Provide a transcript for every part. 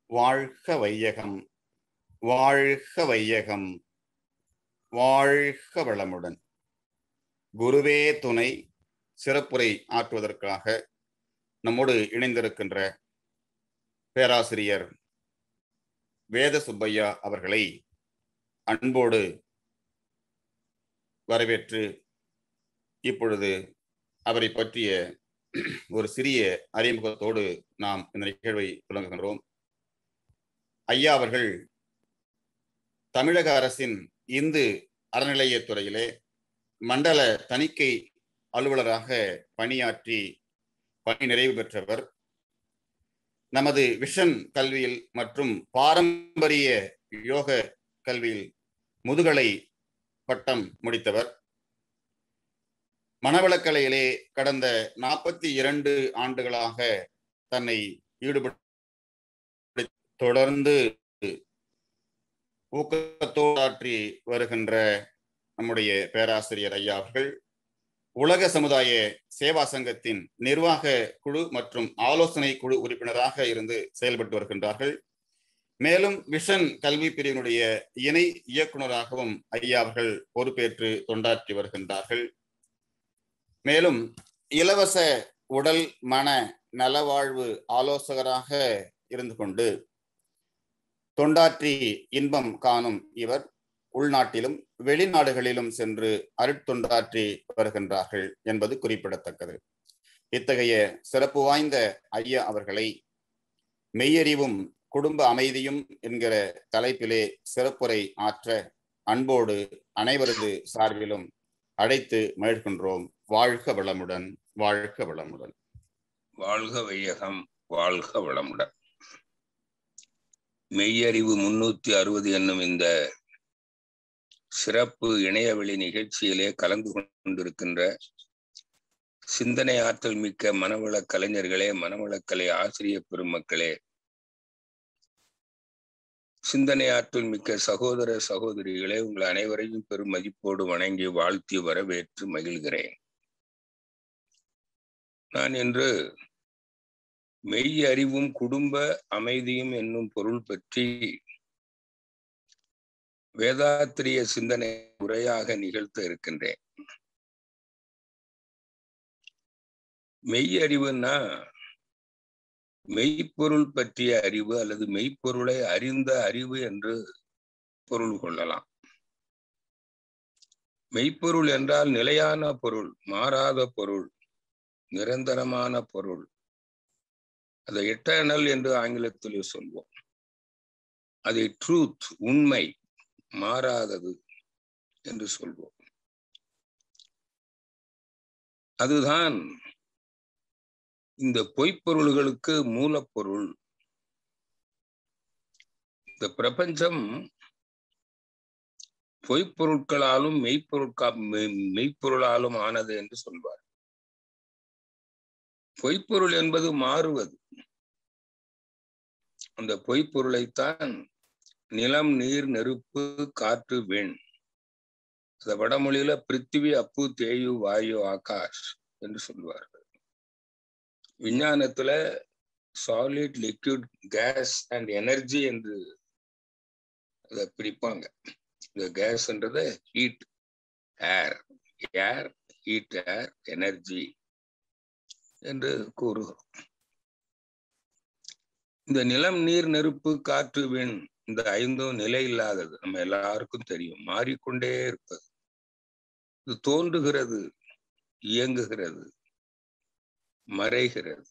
வாழ்க வையகம் வாழ்க வையகம் வாழ்க வளமுடன் குருவே துணை சிறப்புரை ஆற்றுவதற்காக நம்மோடு இணைந்திருக்கின்ற பேராசிரியர் வேத சுப்பையா அவர்களை அன்போடு வரவேற்று இப்பொழுது அவரை பற்றிய ஒரு சிறிய அறிமுகத்தோடு நாம் இந்த நிகழ்வை தொடங்குகின்றோம் ஐயா அவர்கள் தமிழக அரசின் இந்து அறநிலையத்துறையிலே மண்டல தணிக்கை அலுவலராக பணியாற்றி பணி நிறைவு பெற்றவர் நமது விஷன் கல்வியில் மற்றும் பாரம்பரிய யோக கல்வியில் முதுகலை பட்டம் முடித்தவர் மனவளக்கலையிலே கடந்த நாற்பத்தி இரண்டு ஆண்டுகளாக தன்னை ஈடுபட்டு தொடர்ந்து ஊக்கத்தோடாற்றி வருகின்ற நம்முடைய பேராசிரியர் ஐயா அவர்கள் உலக சமுதாய சேவா சங்கத்தின் நிர்வாக குழு மற்றும் ஆலோசனை குழு உறுப்பினராக இருந்து செயல்பட்டு வருகின்றார்கள் மேலும் விஷன் கல்வி பிரிவினுடைய இணை இயக்குநராகவும் ஐயா அவர்கள் பொறுப்பேற்று தொண்டாற்றி வருகின்றார்கள் மேலும் இலவச உடல் மன நலவாழ்வு ஆலோசகராக இருந்து கொண்டு தொண்டாற்றி இன்பம் காணும் இவர் உள்நாட்டிலும் வெளிநாடுகளிலும் சென்று அருட்தொண்டாற்றி வருகின்றார்கள் என்பது குறிப்பிடத்தக்கது இத்தகைய சிறப்பு வாய்ந்த ஐயா அவர்களை மெய்யறிவும் குடும்ப அமைதியும் என்கிற தலைப்பிலே சிறப்புரை ஆற்ற அன்போடு அனைவரது சார்பிலும் அழைத்து மகிழ்கின்றோம் வாழ்க வளமுடன் வாழ்க வளமுடன் வாழ்க வையகம் வாழ்க வளமுடன் மெய்யறிவு முன்னூத்தி அறுபது என்னும் இந்த சிறப்பு இணையவெளி நிகழ்ச்சியிலே கலந்து கொண்டிருக்கின்ற சிந்தனை ஆற்றல் மிக்க மனவள கலைஞர்களே மனவளக்கலை ஆசிரிய பெருமக்களே சிந்தனை ஆற்றல் மிக்க சகோதர சகோதரிகளே உங்கள் அனைவரையும் பெரும் மதிப்போடு வணங்கி வாழ்த்தி வரவேற்று மகிழ்கிறேன் நான் இன்று மெய் அறிவும் குடும்ப அமைதியும் என்னும் பொருள் பற்றி வேதாத்திரிய சிந்தனை உரையாக நிகழ்த்த இருக்கின்றேன் மெய் அறிவுன்னா மெய்ப்பொருள் பற்றிய அறிவு அல்லது மெய்ப்பொருளை அறிந்த அறிவு என்று பொருள் கொள்ளலாம் மெய்ப்பொருள் என்றால் நிலையான பொருள் மாறாத பொருள் நிரந்தரமான பொருள் அதை எட்டர்னல் என்று ஆங்கிலத்தில் சொல்வோம் அதை ட்ரூத் உண்மை மாறாதது என்று சொல்வோம் அதுதான் இந்த பொய்ப்பொருள்களுக்கு மூலப்பொருள் இந்த பிரபஞ்சம் பொய்ப்பொருட்களாலும் மெய்ப்பொருட்கா மெய்ப்பொருளாலும் ஆனது என்று சொல்வார் பொய்ப்பொருள் என்பது மாறுவது அந்த பொய்ப்பொருளைத்தான் நிலம் நீர் நெருப்பு காற்று வெண் அந்த வடமொழியில பிருத்திவி அப்பு தேயு வாயு ஆகாஷ் என்று சொல்வார்கள் விஞ்ஞானத்துல solid liquid gas and energy என்று அதை பிரிப்பாங்க இந்த கேஸ்ன்றது heat air air heat air energy என்று கூறுகிறோம் இந்த நிலம் நீர் நெருப்பு காற்று விண் இந்த ஐந்தும் நிலை இல்லாதது நம்ம எல்லாருக்கும் தெரியும் மாறிக்கொண்டே இருப்பது இது தோன்றுகிறது இயங்குகிறது மறைகிறது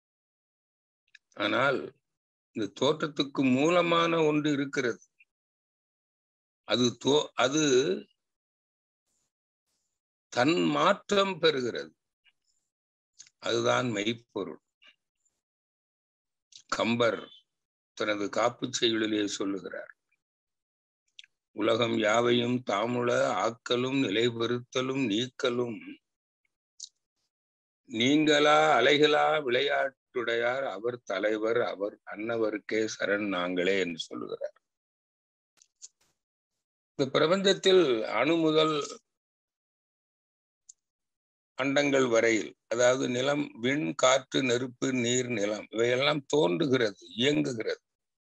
ஆனால் இந்த தோற்றத்துக்கு மூலமான ஒன்று இருக்கிறது அது தோ அது தன் மாற்றம் பெறுகிறது அதுதான் மெய்ப்பொருள் கம்பர் தனது காப்புச் செய்யுளிலே சொல்லுகிறார் உலகம் யாவையும் தாமுள ஆக்கலும் நிலைபெறுத்தலும் நீக்கலும் நீங்களா அலைகளா விளையாட்டுடையார் அவர் தலைவர் அவர் அன்னவருக்கே சரண் நாங்களே என்று சொல்லுகிறார் இந்த பிரபஞ்சத்தில் அணு முதல் அண்டங்கள் வரையில் அதாவது நிலம் விண் காற்று நெருப்பு நீர் நிலம் இவையெல்லாம் தோன்றுகிறது இயங்குகிறது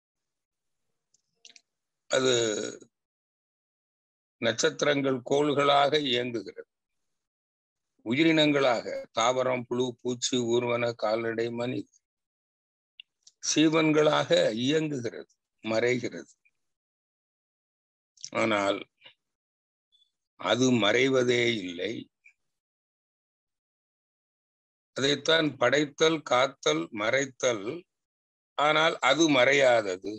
அது நட்சத்திரங்கள் கோள்களாக இயங்குகிறது உயிரினங்களாக தாவரம் புழு பூச்சி ஊர்வன கால்நடை மனித சீவன்களாக இயங்குகிறது மறைகிறது ஆனால் அது மறைவதே இல்லை அதைத்தான் படைத்தல் காத்தல் மறைத்தல் ஆனால் அது மறையாதது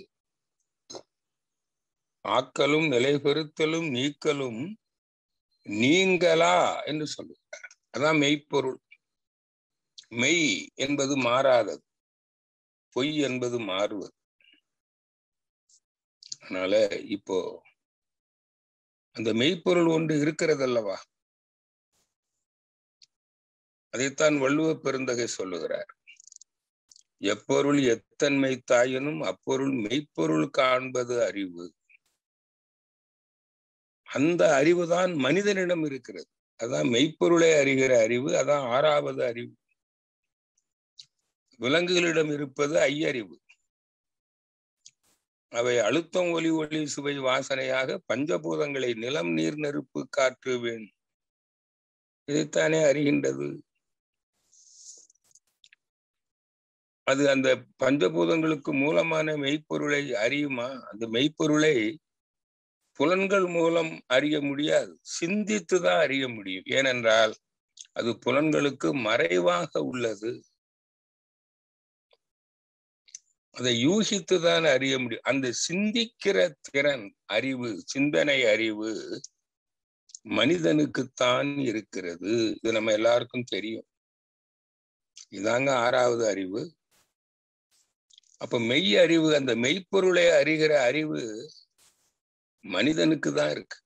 ஆக்கலும் நிலைபெறுத்தலும் நீக்கலும் நீங்களா என்று சொல்லுகிறார் அதான் மெய்ப்பொருள் மெய் என்பது மாறாதது பொய் என்பது மாறுவது அதனால இப்போ அந்த மெய்ப்பொருள் ஒன்று இருக்கிறது அல்லவா அதைத்தான் வள்ளுவ பெருந்தகை சொல்லுகிறார் எப்பொருள் எத்தன்மை தாயினும் அப்பொருள் மெய்ப்பொருள் காண்பது அறிவு அந்த அறிவு தான் மனிதனிடம் இருக்கிறது அதான் மெய்ப்பொருளை அறிகிற அறிவு அதான் ஆறாவது அறிவு விலங்குகளிடம் இருப்பது ஐயறிவு அவை அழுத்தம் ஒலி ஒளி சுவை வாசனையாக பஞ்சபூதங்களை நிலம் நீர் நெருப்பு காற்று வேண் இதைத்தானே அறிகின்றது அது அந்த பஞ்சபூதங்களுக்கு மூலமான மெய்ப்பொருளை அறியுமா அந்த மெய்ப்பொருளை புலன்கள் மூலம் அறிய முடியாது சிந்தித்து தான் அறிய முடியும் ஏனென்றால் அது புலன்களுக்கு மறைவாக உள்ளது அதை யூகித்து தான் அறிய முடியும் அந்த சிந்திக்கிற திறன் அறிவு சிந்தனை அறிவு மனிதனுக்குத்தான் இருக்கிறது இது நம்ம எல்லாருக்கும் தெரியும் இதாங்க ஆறாவது அறிவு அப்ப மெய் அறிவு அந்த மெய்ப்பொருளை அறிகிற அறிவு மனிதனுக்கு தான் இருக்கு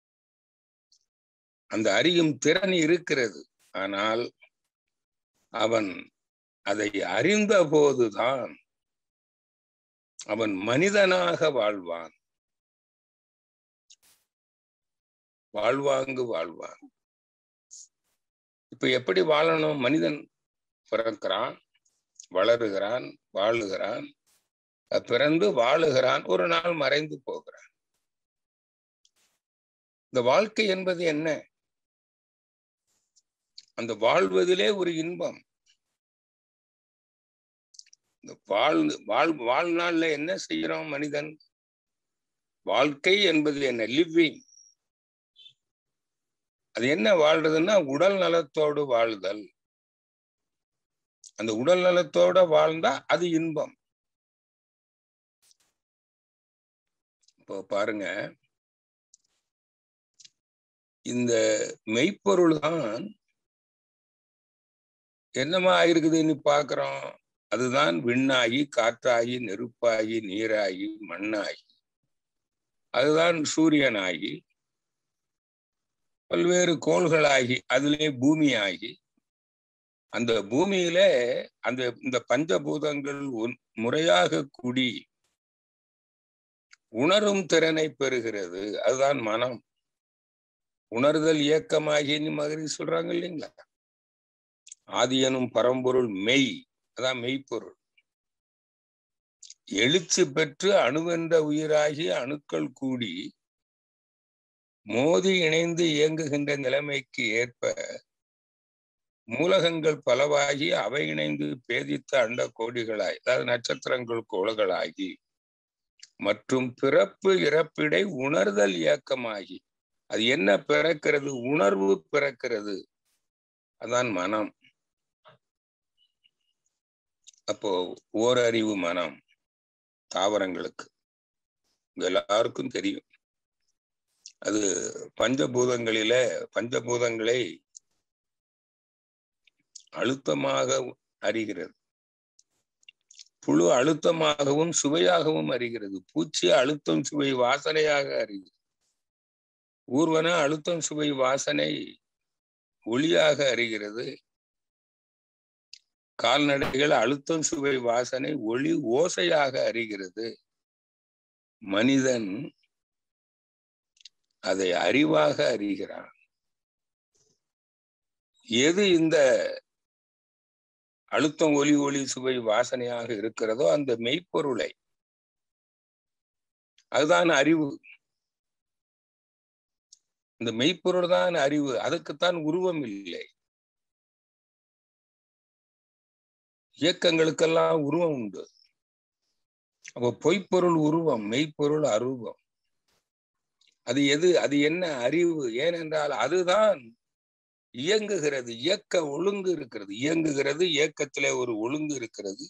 அந்த அறியும் திறன் இருக்கிறது ஆனால் அவன் அதை அறிந்த போதுதான் அவன் மனிதனாக வாழ்வான் வாழ்வாங்கு வாழ்வான் இப்ப எப்படி வாழணும் மனிதன் பிறக்கிறான் வளருகிறான் வாழுகிறான் பிறந்து வாழுகிறான் ஒரு நாள் மறைந்து போகிறான் இந்த வாழ்க்கை என்பது என்ன அந்த வாழ்வதிலே ஒரு இன்பம் இந்த வாழ் வாழ் வாழ்நாள்ல என்ன செய்யறோம் மனிதன் வாழ்க்கை என்பது என்ன லிவிங் அது என்ன வாழ்றதுன்னா உடல் நலத்தோடு வாழ்தல் அந்த உடல் நலத்தோட வாழ்ந்தா அது இன்பம் இப்போ பாருங்க இந்த மெய்ப்பொருள் தான் என்னமா ஆயிருக்குதுன்னு பாக்குறோம் அதுதான் விண்ணாகி காற்றாகி நெருப்பாகி நீராகி மண்ணாகி அதுதான் சூரியனாகி பல்வேறு கோள்களாகி அதிலே பூமியாகி அந்த பூமியில அந்த இந்த பஞ்சபூதங்கள் முறையாக கூடி உணரும் திறனை பெறுகிறது அதுதான் மனம் உணர்தல் இயக்கமாகின்னு மாதிரி சொல்றாங்க இல்லைங்களா ஆதியனும் பரம்பொருள் மெய் அதான் மெய்ப்பொருள் எழுச்சி பெற்று அணுவென்ற உயிராகி அணுக்கள் கூடி மோதி இணைந்து இயங்குகின்ற நிலைமைக்கு ஏற்ப மூலகங்கள் பலவாகி அவை இணைந்து பேதித்த அண்ட கோடிகளாய் அதாவது நட்சத்திரங்கள் கோள்களாகி மற்றும் பிறப்பு இறப்பிடை உணர்தல் இயக்கமாகி அது என்ன பிறக்கிறது உணர்வு பிறக்கிறது அதான் மனம் அப்போ ஓரறிவு மனம் தாவரங்களுக்கு எல்லாருக்கும் தெரியும் அது பஞ்சபூதங்களில பஞ்சபூதங்களை அழுத்தமாக அறிகிறது புழு அழுத்தமாகவும் சுவையாகவும் அறிகிறது பூச்சி அழுத்தம் சுவை வாசனையாக அறிகிறது ஊர்வன அழுத்தம் சுவை வாசனை ஒளியாக அறிகிறது கால்நடைகள் அழுத்தம் சுவை வாசனை ஒளி ஓசையாக அறிகிறது மனிதன் அதை அறிவாக அறிகிறான் எது இந்த அழுத்தம் ஒலி ஒளி சுவை வாசனையாக இருக்கிறதோ அந்த மெய்ப்பொருளை அதுதான் அறிவு இந்த மெய்ப்பொருள் தான் அறிவு அதுக்குத்தான் உருவம் இல்லை இயக்கங்களுக்கெல்லாம் உருவம் உண்டு அப்போ பொய்ப்பொருள் உருவம் மெய்ப்பொருள் அரூபம் அது எது அது என்ன அறிவு ஏனென்றால் அதுதான் இயங்குகிறது இயக்க ஒழுங்கு இருக்கிறது இயங்குகிறது இயக்கத்திலே ஒரு ஒழுங்கு இருக்கிறது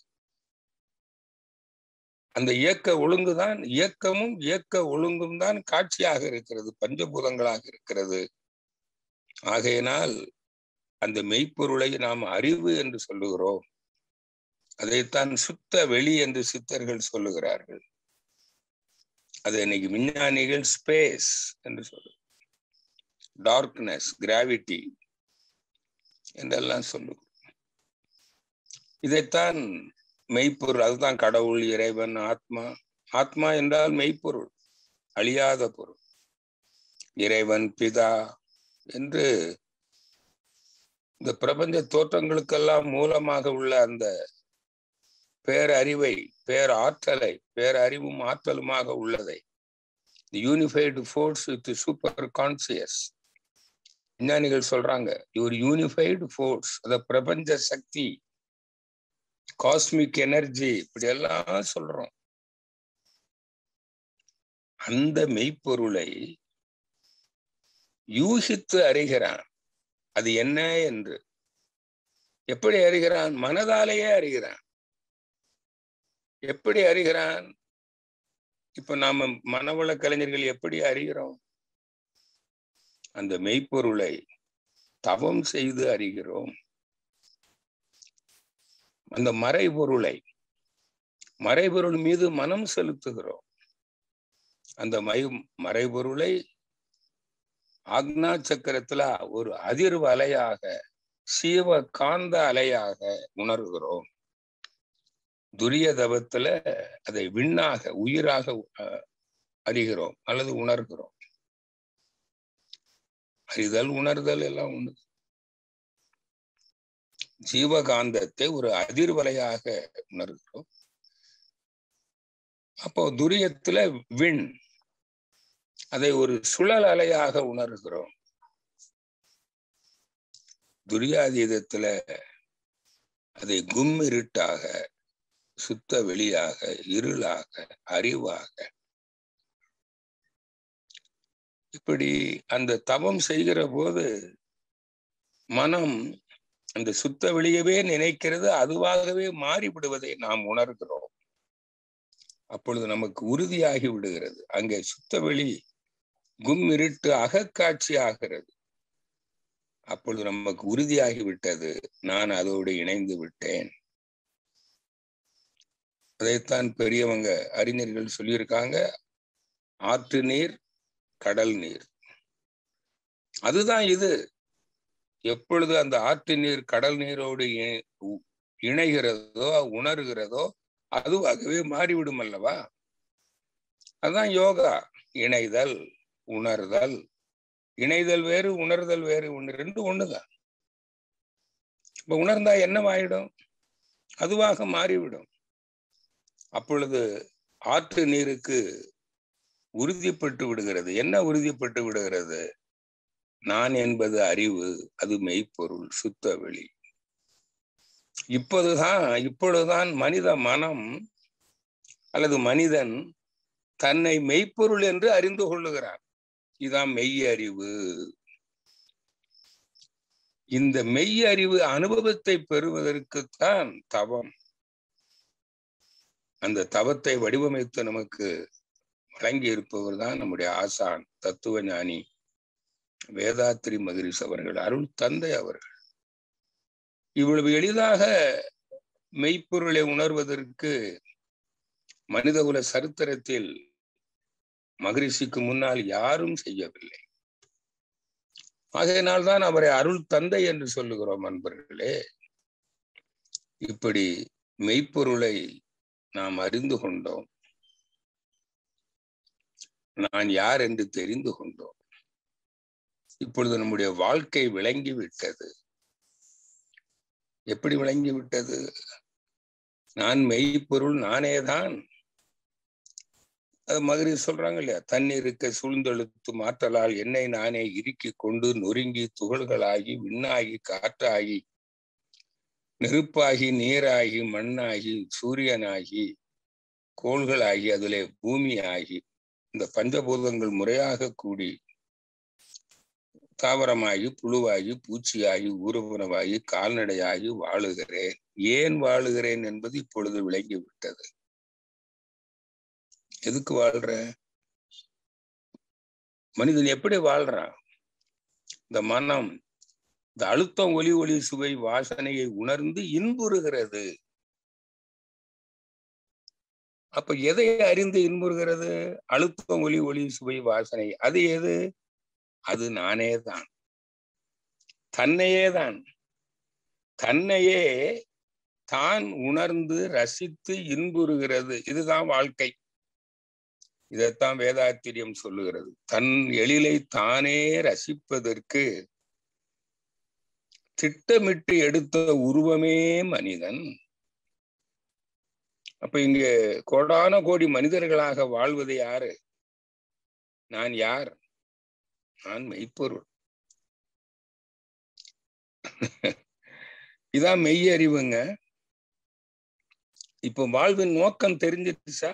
அந்த இயக்க ஒழுங்குதான் இயக்கமும் இயக்க ஒழுங்கும் தான் காட்சியாக இருக்கிறது பஞ்சபூதங்களாக இருக்கிறது ஆகையினால் அந்த மெய்ப்பொருளை நாம் அறிவு என்று சொல்லுகிறோம் அதைத்தான் சுத்த வெளி என்று சித்தர்கள் சொல்லுகிறார்கள் அது இன்னைக்கு விஞ்ஞானிகள் ஸ்பேஸ் என்று சொல்லு டார்க்னஸ் கிராவிட்டி என்றெல்லாம் சொல்லுவோம் இதைத்தான் மெய்ப்பொருள் அதுதான் கடவுள் இறைவன் ஆத்மா ஆத்மா என்றால் மெய்ப்பொருள் அழியாத பொருள் இறைவன் பிதா என்று இந்த பிரபஞ்ச தோற்றங்களுக்கெல்லாம் மூலமாக உள்ள அந்த பேரறிவை பேராற்றலை பேரறிவும் ஆற்றலுமாக உள்ளதை unified force with super conscious விஞ்ஞானிகள் சொல்றாங்க ஒரு யூனிஃபைடு ஃபோர்ஸ் அத பிரபஞ்ச சக்தி காஸ்மிக் எனர்ஜி இப்படி எல்லாம் சொல்றோம் அந்த மெய்ப்பொருளை யூகித்து அறிகிறான் அது என்ன என்று எப்படி அறிகிறான் மனதாலேயே அறிகிறான் எப்படி அறிகிறான் இப்ப நாம மனவள கலைஞர்கள் எப்படி அறிகிறோம் அந்த மெய்ப்பொருளை தவம் செய்து அறிகிறோம் அந்த மறைபொருளை மறைபொருள் மீது மனம் செலுத்துகிறோம் அந்த மை மறைபொருளை ஆக்னா சக்கரத்துல ஒரு அதிர்வு அலையாக சீவ காந்த அலையாக உணர்கிறோம் துரிய தவத்துல அதை விண்ணாக உயிராக அறிகிறோம் அல்லது உணர்கிறோம் அறிதல் உணர்தல் எல்லாம் உண்டு ஜீவகாந்தத்தை ஒரு அதிர்வலையாக உணர்கிறோம் அப்போ துரியத்துல விண் அதை ஒரு சுழல் அலையாக உணர்கிறோம் துரியாதீதத்துல அதை கும் இருட்டாக சுத்த வெளியாக இருளாக அறிவாக இப்படி அந்த தவம் செய்கிற போது மனம் அந்த சுத்த வெளியவே நினைக்கிறது அதுவாகவே மாறிவிடுவதை நாம் உணர்கிறோம் அப்பொழுது நமக்கு உறுதியாகி விடுகிறது அங்கே சுத்த வெளி கும் இருட்டு அகக்காட்சி ஆகிறது அப்பொழுது நமக்கு உறுதியாகி விட்டது நான் அதோடு இணைந்து விட்டேன் அதைத்தான் பெரியவங்க அறிஞர்கள் சொல்லியிருக்காங்க ஆற்று நீர் கடல் நீர் அதுதான் இது எப்பொழுது அந்த ஆற்று நீர் கடல் நீரோடு இணைகிறதோ உணர்கிறதோ அதுவாகவே மாறிவிடும் அல்லவா அதுதான் யோகா இணைதல் உணர்தல் இணைதல் வேறு உணர்தல் வேறு ஒண்ணு ரெண்டு ஒண்ணுதான் இப்ப உணர்ந்தா என்னவாயிடும் அதுவாக மாறிவிடும் அப்பொழுது ஆற்று நீருக்கு உறுதிப்பட்டு விடுகிறது என்ன உறுதிப்பட்டு விடுகிறது நான் என்பது அறிவு அது மெய்ப்பொருள் சுத்த வெளி இப்போதுதான் இப்பொழுதுதான் மனித மனம் அல்லது மனிதன் தன்னை மெய்ப்பொருள் என்று அறிந்து கொள்ளுகிறான் இதான் மெய் அறிவு இந்த மெய் அறிவு அனுபவத்தை பெறுவதற்குத்தான் தவம் அந்த தவத்தை வடிவமைத்து நமக்கு வழங்கி இருப்பவர் தான் நம்முடைய ஆசான் தத்துவ ஞானி வேதாத்திரி மகிரிஷ் அவர்கள் அருள் தந்தை அவர்கள் இவ்வளவு எளிதாக மெய்ப்பொருளை உணர்வதற்கு மனிதகுல சரித்திரத்தில் மகரிஷிக்கு முன்னால் யாரும் செய்யவில்லை ஆகையினால்தான் அவரை அருள் தந்தை என்று சொல்லுகிறோம் அன்பர்களே இப்படி மெய்ப்பொருளை நாம் அறிந்து கொண்டோம் நான் யார் என்று தெரிந்து கொண்டோம் இப்பொழுது நம்முடைய வாழ்க்கை விளங்கி விட்டது எப்படி விளங்கி விட்டது நான் மெய்ப்பொருள் நானேதான் அது மதுரை சொல்றாங்க இல்லையா தண்ணீருக்க சூழ்ந்தெழுத்து மாற்றலால் என்னை நானே இறுக்கி கொண்டு நொறுங்கி துகள்களாகி விண்ணாகி காற்றாகி நெருப்பாகி நீராகி மண்ணாகி சூரியனாகி கோள்களாகி அதிலே பூமி ஆகி இந்த பஞ்சபூதங்கள் முறையாக கூடி தாவரமாகி புழுவாகி பூச்சியாகி ஊர்வனவாகி கால்நடையாகி வாழுகிறேன் ஏன் வாழுகிறேன் என்பது இப்பொழுது விளங்கிவிட்டது எதுக்கு வாழ்ற மனிதன் எப்படி வாழ்றான் இந்த மனம் இந்த அழுத்தம் ஒலி ஒளி சுவை வாசனையை உணர்ந்து இன்புறுகிறது அப்ப எதை அறிந்து இன்புறுகிறது அழுத்தம் ஒலி ஒளி சுவை வாசனை அது எது அது நானே தான் தன்னையே தான் தன்னையே தான் உணர்ந்து ரசித்து இன்புறுகிறது இதுதான் வாழ்க்கை இதைத்தான் வேதாத்திரியம் சொல்லுகிறது தன் எழிலை தானே ரசிப்பதற்கு திட்டமிட்டு எடுத்த உருவமே மனிதன் அப்ப இங்க கோடான கோடி மனிதர்களாக வாழ்வது யாரு நான் யார் நான் மெய்ப்பொருள் இதான் மெய்யறிவுங்க இப்ப வாழ்வின் நோக்கம் தெரிஞ்சிருச்சா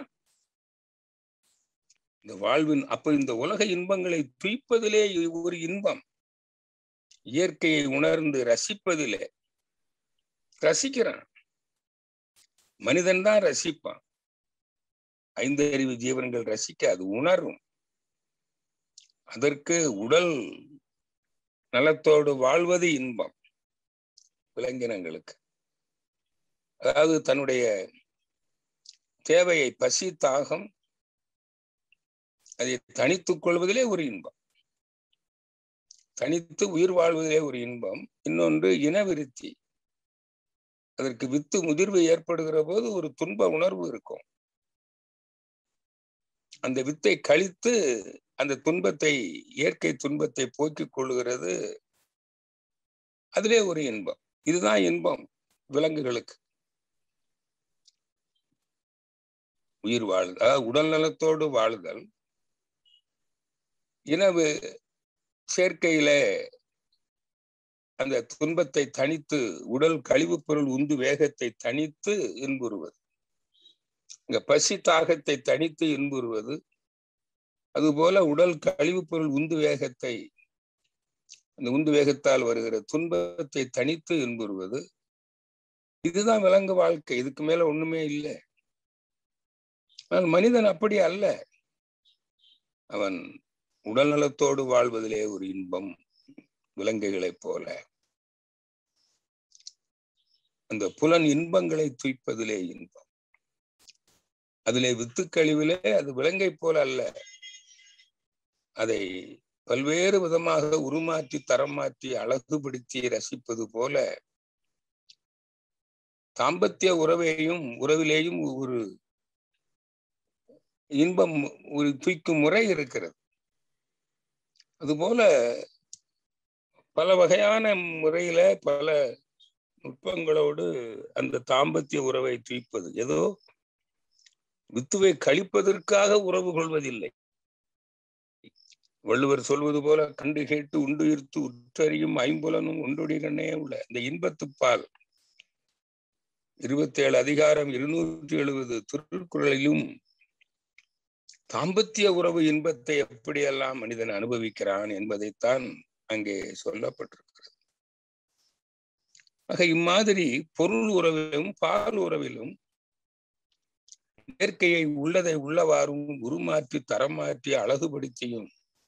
இந்த வாழ்வின் அப்ப இந்த உலக இன்பங்களை துய்ப்பதிலே ஒரு இன்பம் இயற்கையை உணர்ந்து ரசிப்பதிலே ரசிக்கிறான் மனிதன் தான் ரசிப்பான் ஐந்தறிவு ஜீவன்கள் ரசிக்க அது உணரும் அதற்கு உடல் நலத்தோடு வாழ்வது இன்பம் விலங்கினங்களுக்கு அதாவது தன்னுடைய தேவையை பசி தாகம் அதை தனித்துக் கொள்வதிலே ஒரு இன்பம் தனித்து உயிர் வாழ்வதிலே ஒரு இன்பம் இன்னொன்று இனவிருத்தி அதற்கு வித்து முதிர்வு ஏற்படுகிற போது ஒரு துன்ப உணர்வு இருக்கும் அந்த வித்தை கழித்து அந்த துன்பத்தை இயற்கை துன்பத்தை போக்கிக் கொள்ளுகிறது அதிலே ஒரு இன்பம் இதுதான் இன்பம் விலங்குகளுக்கு உயிர் வாழுதல் அதாவது உடல் நலத்தோடு வாழுதல் இனவு சேர்க்கையில அந்த துன்பத்தை தனித்து உடல் கழிவுப் பொருள் உந்து வேகத்தை தனித்து இன்புறுவது இங்க பசி தாகத்தை தனித்து இன்புறுவது அதுபோல உடல் கழிவுப் பொருள் உந்து வேகத்தை அந்த உந்து வேகத்தால் வருகிற துன்பத்தை தனித்து இன்புறுவது இதுதான் விலங்கு வாழ்க்கை இதுக்கு மேல ஒண்ணுமே இல்லை ஆனால் மனிதன் அப்படி அல்ல அவன் உடல் நலத்தோடு வாழ்வதிலே ஒரு இன்பம் விலங்குகளைப் போல அந்த புலன் இன்பங்களை துய்ப்பதிலே இன்பம் அதிலே வித்துக்கழிவிலே அது விலங்கை போல அல்ல அதை பல்வேறு விதமாக உருமாற்றி தரம் மாற்றி அழகுபடுத்தி ரசிப்பது போல தாம்பத்திய உறவையும் உறவிலேயும் ஒரு இன்பம் ஒரு தூய்க்கும் முறை இருக்கிறது அதுபோல பல வகையான முறையில பல நுட்பங்களோடு அந்த தாம்பத்திய உறவை தூய்ப்பது ஏதோ வித்துவை கழிப்பதற்காக உறவு கொள்வதில்லை வள்ளுவர் சொல்வது போல கண்டு கேட்டு உண்டுயிர்த்து உற்றறியும் ஐம்புலனும் ஒன்றுடைய கண்ணே உள்ள இந்த இன்பத்துப்பால் இருபத்தி ஏழு அதிகாரம் இருநூற்றி எழுபது திருக்குறளிலும் தாம்பத்திய உறவு இன்பத்தை எப்படியெல்லாம் மனிதன் அனுபவிக்கிறான் என்பதைத்தான் அங்கே சொல்லப்பட்டிருக்கிறது ஆக இம்மாதிரி பொருள் உறவிலும் பால் உறவிலும் இயற்கையை உள்ளதை உள்ளவாறும் உருமாற்றி தரம் மாற்றி அழகுபடுத்தியும்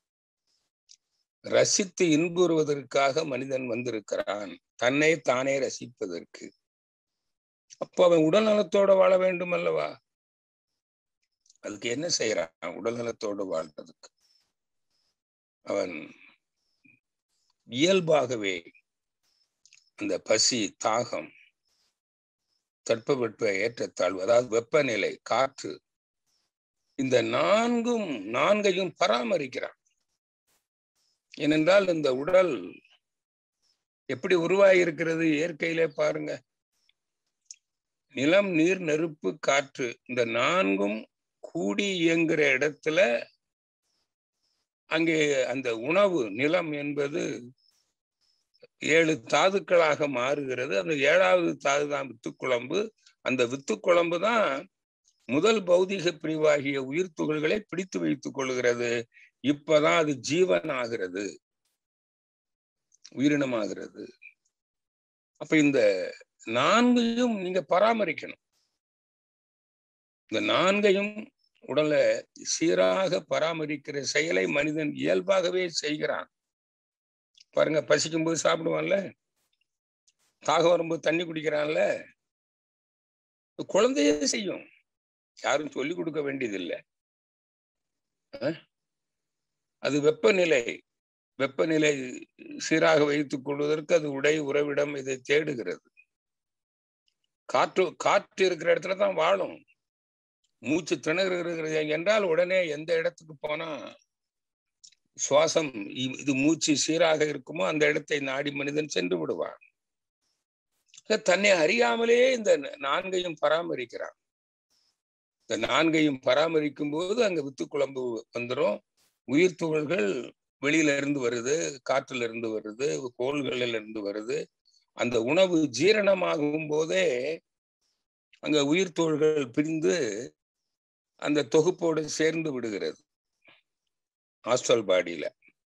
ரசித்து இன்புறுவதற்காக மனிதன் வந்திருக்கிறான் தன்னை தானே ரசிப்பதற்கு அப்போ அவன் உடல் நலத்தோட வாழ வேண்டும் அல்லவா அதுக்கு என்ன செய்யறான் உடல் நலத்தோடு வாழ்றதுக்கு அவன் இயல்பாகவே அந்த பசி தாகம் தட்பவெட்ப ஏற்றத்தாழ்வு அதாவது வெப்பநிலை காற்று இந்த நான்கும் நான்கையும் பராமரிக்கிறான் ஏனென்றால் இந்த உடல் எப்படி உருவாகி இருக்கிறது இயற்கையிலே பாருங்க நிலம் நீர் நெருப்பு காற்று இந்த நான்கும் கூடி இயங்குற இடத்துல அங்கே அந்த உணவு நிலம் என்பது ஏழு தாதுக்களாக மாறுகிறது அந்த ஏழாவது தாது தான் வித்துக்குழம்பு அந்த வித்துக்குழம்பு தான் முதல் பௌதிக பிரிவாகிய உயிர் துகள்களை பிடித்து வைத்துக் கொள்கிறது இப்பதான் அது ஜீவன் ஆகிறது உயிரினமாகிறது அப்ப இந்த நான்கையும் நீங்க பராமரிக்கணும் இந்த நான்கையும் உடலை சீராக பராமரிக்கிற செயலை மனிதன் இயல்பாகவே செய்கிறான் பாருங்க பசிக்கும் போது சாப்பிடுவான்ல தாகம் வரும்போது தண்ணி குடிக்கிறான்ல குழந்தையே செய்யும் யாரும் சொல்லி கொடுக்க வேண்டியதில்லை அது வெப்பநிலை வெப்பநிலை சீராக வைத்துக் கொள்வதற்கு அது உடை உறவிடம் இதை தேடுகிறது காற்று காற்று இருக்கிற இடத்துல தான் வாழும் மூச்சு திணறுகிறது என்றால் உடனே எந்த இடத்துக்கு போனா சுவாசம் இது மூச்சு சீராக இருக்குமோ அந்த இடத்தை நாடி மனிதன் சென்று விடுவான் தன்னை அறியாமலே இந்த நான்கையும் பராமரிக்கிறான் இந்த நான்கையும் பராமரிக்கும் போது அங்க வித்து குழம்பு வந்துடும் உயிர் துகள்கள் வெளியில இருந்து வருது காற்றுல இருந்து வருது கோள்களில் இருந்து வருது அந்த உணவு ஜீரணமாகும் போதே அங்க உயிர் தோள்கள் பிரிந்து அந்த தொகுப்போடு சேர்ந்து விடுகிறது ஹாஸ்டல் பாடியில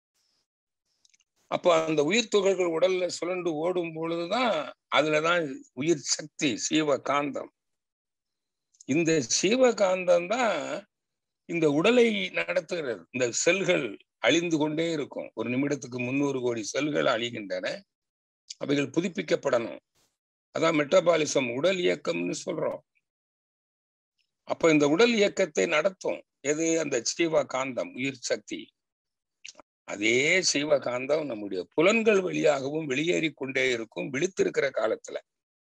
அப்போ அந்த உயிர் துகள்கள் உடல்ல சுழண்டு ஓடும் பொழுதுதான் அதுலதான் உயிர் சக்தி சீவகாந்தம் இந்த சீவகாந்தம் தான் இந்த உடலை நடத்துகிறது இந்த செல்கள் அழிந்து கொண்டே இருக்கும் ஒரு நிமிடத்துக்கு முன்னூறு கோடி செல்கள் அழிகின்றன அவைகள் புதுப்பிக்கப்படணும் அதான் மெட்டபாலிசம் உடல் இயக்கம்னு சொல்றோம் அப்ப இந்த உடல் இயக்கத்தை நடத்தும் எது அந்த சீவகாந்தம் உயிர் சக்தி அதே சீவகாந்தம் நம்முடைய புலன்கள் வழியாகவும் வெளியேறி கொண்டே இருக்கும் விழித்திருக்கிற காலத்துல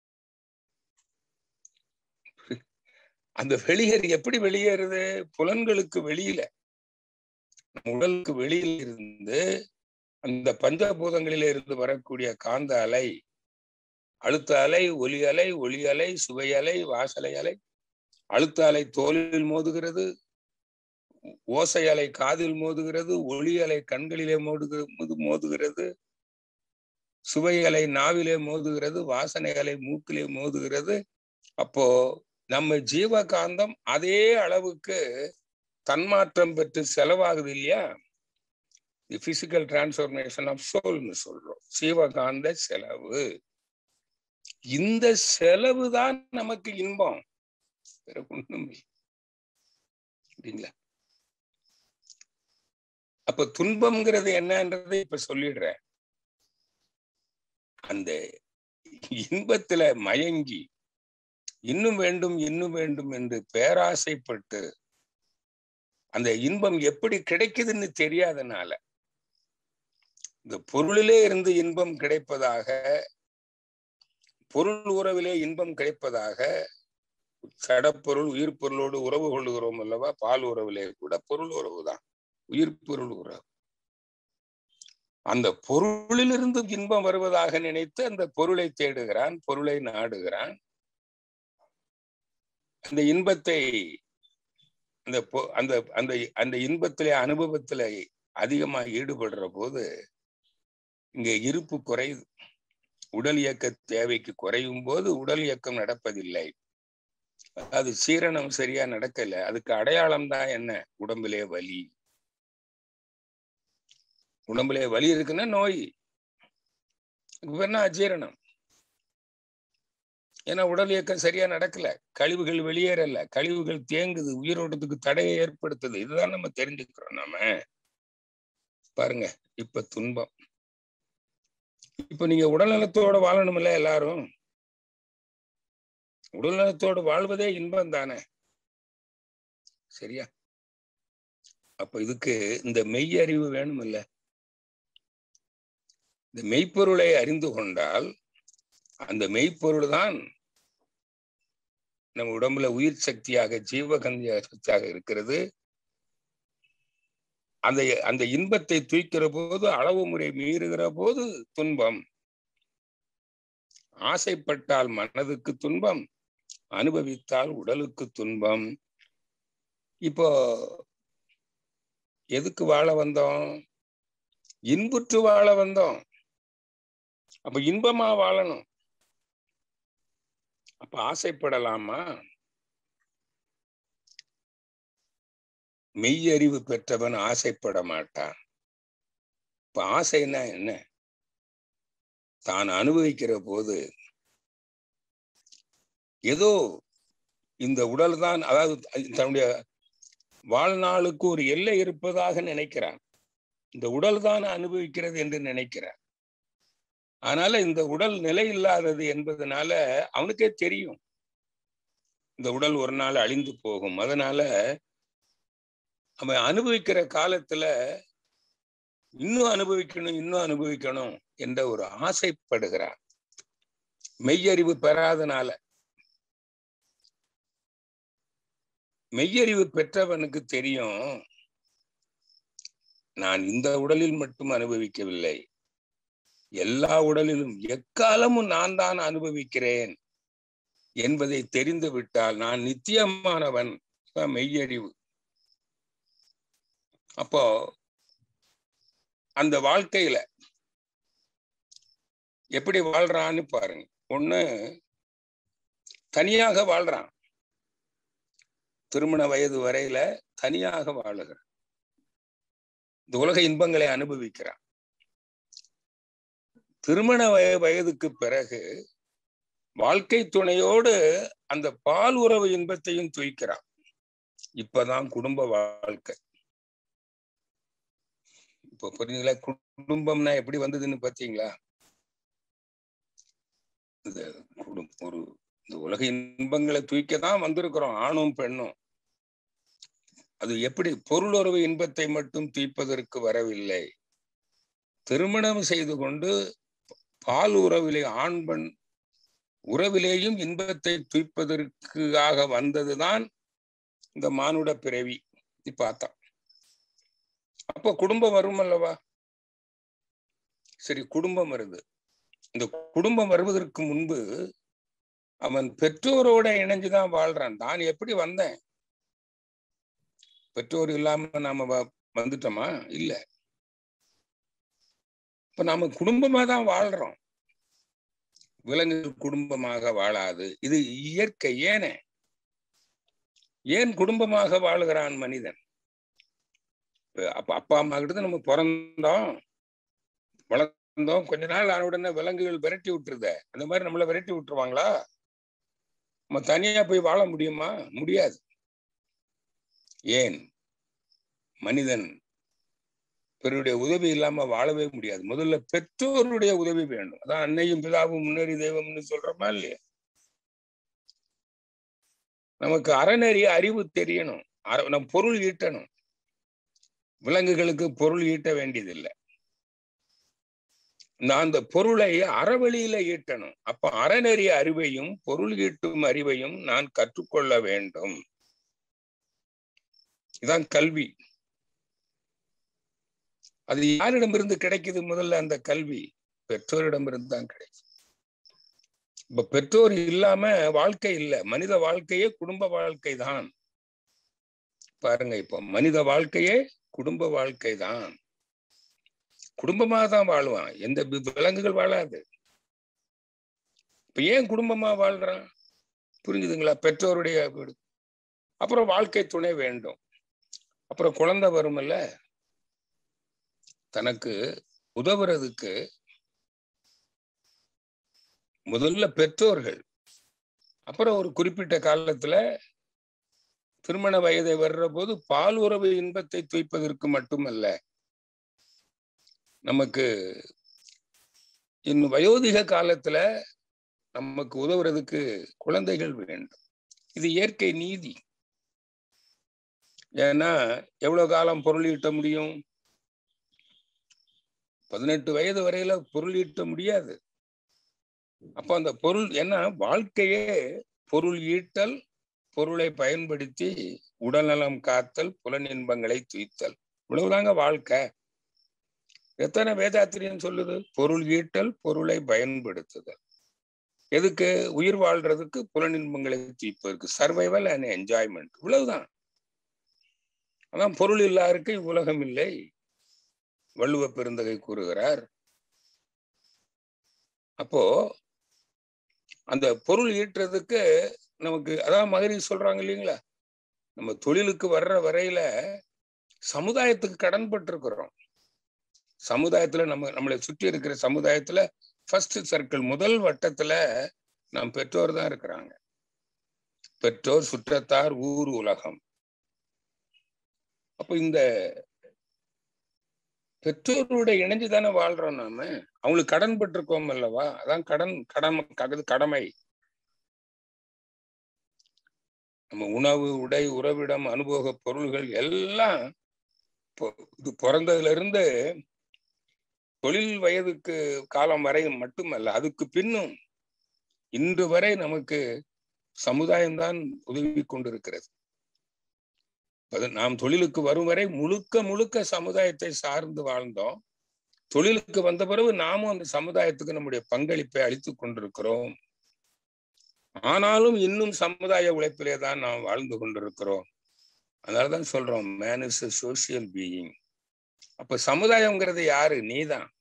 அந்த வெளியேறு எப்படி வெளியேறுது புலன்களுக்கு வெளியில உடலுக்கு வெளியில இருந்து அந்த பஞ்சபூதங்களில இருந்து வரக்கூடிய காந்த அலை அழுத்த அலை ஒலி அலை ஒளி அலை சுவை அலை வாசலை அலை அழுத்த அலை தோலில் மோதுகிறது ஓசை அலை காதில் மோதுகிறது ஒளி அலை கண்களிலே மோதுகிறது மோதுகிறது சுவை அலை நாவிலே மோதுகிறது வாசனை அலை மூக்கிலே மோதுகிறது அப்போ நம்ம ஜீவகாந்தம் அதே அளவுக்கு தன்மாற்றம் பெற்று செலவாகுது இல்லையா பிசிக்கல் டிரான்ஸ்பர்மேஷன் ஆஃப் சோல்னு சொல்றோம் ஜீவகாந்த செலவு இந்த செலவு தான் நமக்கு இன்பம் வேற ஒண்ணும் இல்லைங்களா அப்ப துன்பம்ங்கிறது என்னன்றதை இப்ப சொல்லிடுறேன் அந்த இன்பத்துல மயங்கி இன்னும் வேண்டும் இன்னும் வேண்டும் என்று பேராசைப்பட்டு அந்த இன்பம் எப்படி கிடைக்குதுன்னு தெரியாதனால இந்த பொருளிலே இருந்து இன்பம் கிடைப்பதாக பொருள் உறவிலே இன்பம் கிடைப்பதாக சடப்பொருள் உயிர் பொருளோடு உறவு கொள்ளுகிறோம் அல்லவா பால் உறவிலே கூட பொருள் உறவு தான் உயிர் பொருள் உறவு அந்த பொருளிலிருந்து இன்பம் வருவதாக நினைத்து அந்த பொருளை தேடுகிறான் பொருளை நாடுகிறான் அந்த இன்பத்தை அந்த அந்த அந்த அந்த இன்பத்திலே அனுபவத்திலே அதிகமா ஈடுபடுற போது இங்க இருப்பு குறையுது உடல் இயக்க தேவைக்கு குறையும் போது உடல் இயக்கம் நடப்பதில்லை அது சீரணம் சரியா நடக்கல அதுக்கு அடையாளம் தான் என்ன உடம்பிலே வலி உடம்புல வலி இருக்குன்னா நோய் என்ன அஜீரணம் ஏன்னா உடல் இயக்கம் சரியா நடக்கல கழிவுகள் வெளியேறல கழிவுகள் தேங்குது உயிரோட்டத்துக்கு தடையை ஏற்படுத்துது இதுதான் நம்ம தெரிஞ்சுக்கிறோம் நாம பாருங்க இப்ப துன்பம் இப்ப நீங்க உடல்நலத்தோட வாழணும்ல எல்லாரும் உடல்நலத்தோடு வாழ்வதே இன்பம் தானே சரியா அப்ப இதுக்கு இந்த மெய் அறிவு வேணும் இல்ல இந்த மெய்ப்பொருளை அறிந்து கொண்டால் அந்த மெய்ப்பொருள் தான் நம்ம உடம்புல உயிர் சக்தியாக ஜீவகந்திய சக்தியாக இருக்கிறது அந்த அந்த இன்பத்தை தூய்க்கிற போது அளவு முறை மீறுகிற போது துன்பம் ஆசைப்பட்டால் மனதுக்கு துன்பம் அனுபவித்தால் உடலுக்கு துன்பம் இப்போ எதுக்கு வாழ வந்தோம் இன்புற்று வாழ வந்தோம் அப்ப இன்பமா வாழணும் அப்ப ஆசைப்படலாமா மெய்யறிவு பெற்றவன் ஆசைப்பட மாட்டான் இப்ப ஆசைன்னா என்ன தான் அனுபவிக்கிற போது ஏதோ இந்த உடல் தான் அதாவது தன்னுடைய வாழ்நாளுக்கு ஒரு எல்லை இருப்பதாக நினைக்கிறான் இந்த உடல் தான் அனுபவிக்கிறது என்று நினைக்கிறான் அதனால இந்த உடல் நிலை இல்லாதது என்பதனால அவனுக்கே தெரியும் இந்த உடல் ஒரு நாள் அழிந்து போகும் அதனால அவன் அனுபவிக்கிற காலத்துல இன்னும் அனுபவிக்கணும் இன்னும் அனுபவிக்கணும் என்ற ஒரு ஆசைப்படுகிறான் மெய்யறிவு பெறாதனால மெய்யறிவு பெற்றவனுக்கு தெரியும் நான் இந்த உடலில் மட்டும் அனுபவிக்கவில்லை எல்லா உடலிலும் எக்காலமும் நான் தான் அனுபவிக்கிறேன் என்பதை தெரிந்து விட்டால் நான் நித்தியமானவன் மெய்யறிவு அப்போ அந்த வாழ்க்கையில எப்படி வாழ்றான்னு பாருங்க ஒண்ணு தனியாக வாழ்றான் திருமண வயது வரையில தனியாக வாழுகிறான் இந்த உலக இன்பங்களை அனுபவிக்கிறான் திருமண வய வயதுக்கு பிறகு வாழ்க்கை துணையோடு அந்த பால் உறவு இன்பத்தையும் துய்க்கிறான் இப்பதான் குடும்ப வாழ்க்கை இப்போ புரியுதுங்களா குடும்பம்னா எப்படி வந்ததுன்னு பாத்தீங்களா இந்த குடும் ஒரு இந்த உலக இன்பங்களை தூய்க்க தான் வந்திருக்கிறோம் ஆணும் பெண்ணும் அது எப்படி பொருளுறவு இன்பத்தை மட்டும் தூய்ப்பதற்கு வரவில்லை திருமணம் செய்து கொண்டு பால் உறவிலே ஆண் பெண் உறவிலேயும் இன்பத்தை தூய்ப்பதற்காக வந்ததுதான் இந்த மானுட பிறவி பார்த்தா அப்போ குடும்பம் வரும் அல்லவா சரி குடும்பம் வருது இந்த குடும்பம் வருவதற்கு முன்பு அவன் பெற்றோரோட இணைஞ்சுதான் வாழ்றான் நான் எப்படி வந்தேன் பெற்றோர் இல்லாம நாம வந்துட்டோமா இல்ல இப்ப நாம குடும்பமா தான் வாழ்றோம் விலங்குகள் குடும்பமாக வாழாது இது இயற்கை ஏனே ஏன் குடும்பமாக வாழுகிறான் மனிதன் அப்ப அப்பா அம்மா கிட்ட நம்ம பிறந்தோம் வளர்ந்தோம் கொஞ்ச நாள் ஆன உடனே விலங்குகள் விரட்டி விட்டுருத அந்த மாதிரி நம்மள விரட்டி விட்டுருவாங்களா நம்ம தனியா போய் வாழ முடியுமா முடியாது ஏன் மனிதன் பிறருடைய உதவி இல்லாம வாழவே முடியாது முதல்ல பெற்றோருடைய உதவி வேண்டும் அதான் அன்னையும் பிதாவும் முன்னேறி தெய்வம்னு சொல்றோமா இல்லையா நமக்கு அறநெறிய அறிவு தெரியணும் நம் பொருள் ஈட்டணும் விலங்குகளுக்கு பொருள் ஈட்ட வேண்டியதில்லை நான் அந்த பொருளை அறவழியில ஈட்டணும் அப்ப அறநெறி அறிவையும் பொருள் ஈட்டும் அறிவையும் நான் கற்றுக்கொள்ள வேண்டும் இதான் கல்வி அது யாரிடமிருந்து கிடைக்குது முதல்ல அந்த கல்வி பெற்றோரிடமிருந்து தான் கிடைக்கும் இப்ப பெற்றோர் இல்லாம வாழ்க்கை இல்லை மனித வாழ்க்கையே குடும்ப வாழ்க்கை தான் பாருங்க இப்போ மனித வாழ்க்கையே குடும்ப வாழ்க்கை தான் குடும்பமா தான் வாழ்வான் எந்த விலங்குகள் வாழாது இப்ப ஏன் குடும்பமா வாழ்றான் புரிஞ்சுதுங்களா பெற்றோருடைய வீடு அப்புறம் வாழ்க்கை துணை வேண்டும் அப்புறம் குழந்தை வரும்ல தனக்கு உதவுறதுக்கு முதல்ல பெற்றோர்கள் அப்புறம் ஒரு குறிப்பிட்ட காலத்துல திருமண வயதை வர்ற போது பால் உறவு இன்பத்தை துய்ப்பதற்கு மட்டுமல்ல நமக்கு இன்னும் வயோதிக காலத்துல நமக்கு உதவுறதுக்கு குழந்தைகள் வேண்டும் இது இயற்கை நீதி ஏன்னா எவ்வளவு காலம் பொருள் ஈட்ட முடியும் பதினெட்டு வயது வரையில பொருள் ஈட்ட முடியாது அப்ப அந்த பொருள் என்ன வாழ்க்கையே பொருள் ஈட்டல் பொருளை பயன்படுத்தி உடல்நலம் காத்தல் புலனின்பங்களை துய்த்தல் இவ்வளவுதாங்க வாழ்க்கை எத்தனை வேதாத்திரியம் சொல்லுது பொருள் ஈட்டல் பொருளை பயன்படுத்துதல் எதுக்கு உயிர் வாழ்றதுக்கு புலனின்பங்களை தூய்ப்பதற்கு சர்வைவல் அண்ட் என்ஜாய்மெண்ட் இவ்வளவுதான் அதான் பொருள் இல்லாருக்கு உலகம் இல்லை வள்ளுவ பெருந்தகை கூறுகிறார் அப்போ அந்த பொருள் ஈட்டுறதுக்கு நமக்கு அதான் மகரி சொல்றாங்க இல்லைங்களா நம்ம தொழிலுக்கு வர்ற வரையில சமுதாயத்துக்கு கடன் பட்டிருக்கிறோம் சமுதாயத்துல நம்ம நம்மளை சுற்றி இருக்கிற சமுதாயத்துல ஃபர்ஸ்ட் சர்க்கிள் முதல் வட்டத்துல நம் பெற்றோர் தான் இருக்கிறாங்க பெற்றோர் சுற்றத்தார் ஊர் உலகம் அப்போ இந்த பெற்றோரோட இணைஞ்சு தானே வாழ்றோம் நாம அவங்களுக்கு கடன் பட்டிருக்கோம் அல்லவா அதான் கடன் கடன் கடமை நம்ம உணவு உடை உறவிடம் அனுபவ பொருள்கள் எல்லாம் இது பிறந்ததுல இருந்து தொழில் வயதுக்கு காலம் வரை மட்டுமல்ல அதுக்கு பின்னும் இன்று வரை நமக்கு சமுதாயம்தான் உதவி கொண்டிருக்கிறது நாம் தொழிலுக்கு வரும் வரை முழுக்க முழுக்க சமுதாயத்தை சார்ந்து வாழ்ந்தோம் தொழிலுக்கு வந்த பிறகு நாமும் அந்த சமுதாயத்துக்கு நம்முடைய பங்களிப்பை அளித்துக் கொண்டிருக்கிறோம் ஆனாலும் இன்னும் சமுதாய உழைப்பிலே தான் நாம் வாழ்ந்து கொண்டிருக்கிறோம் அதனாலதான் சொல்றோம் மேன் இஸ் சோசியல் பீயிங் அப்ப சமுதாயம்ங்கிறது யாரு நீதான்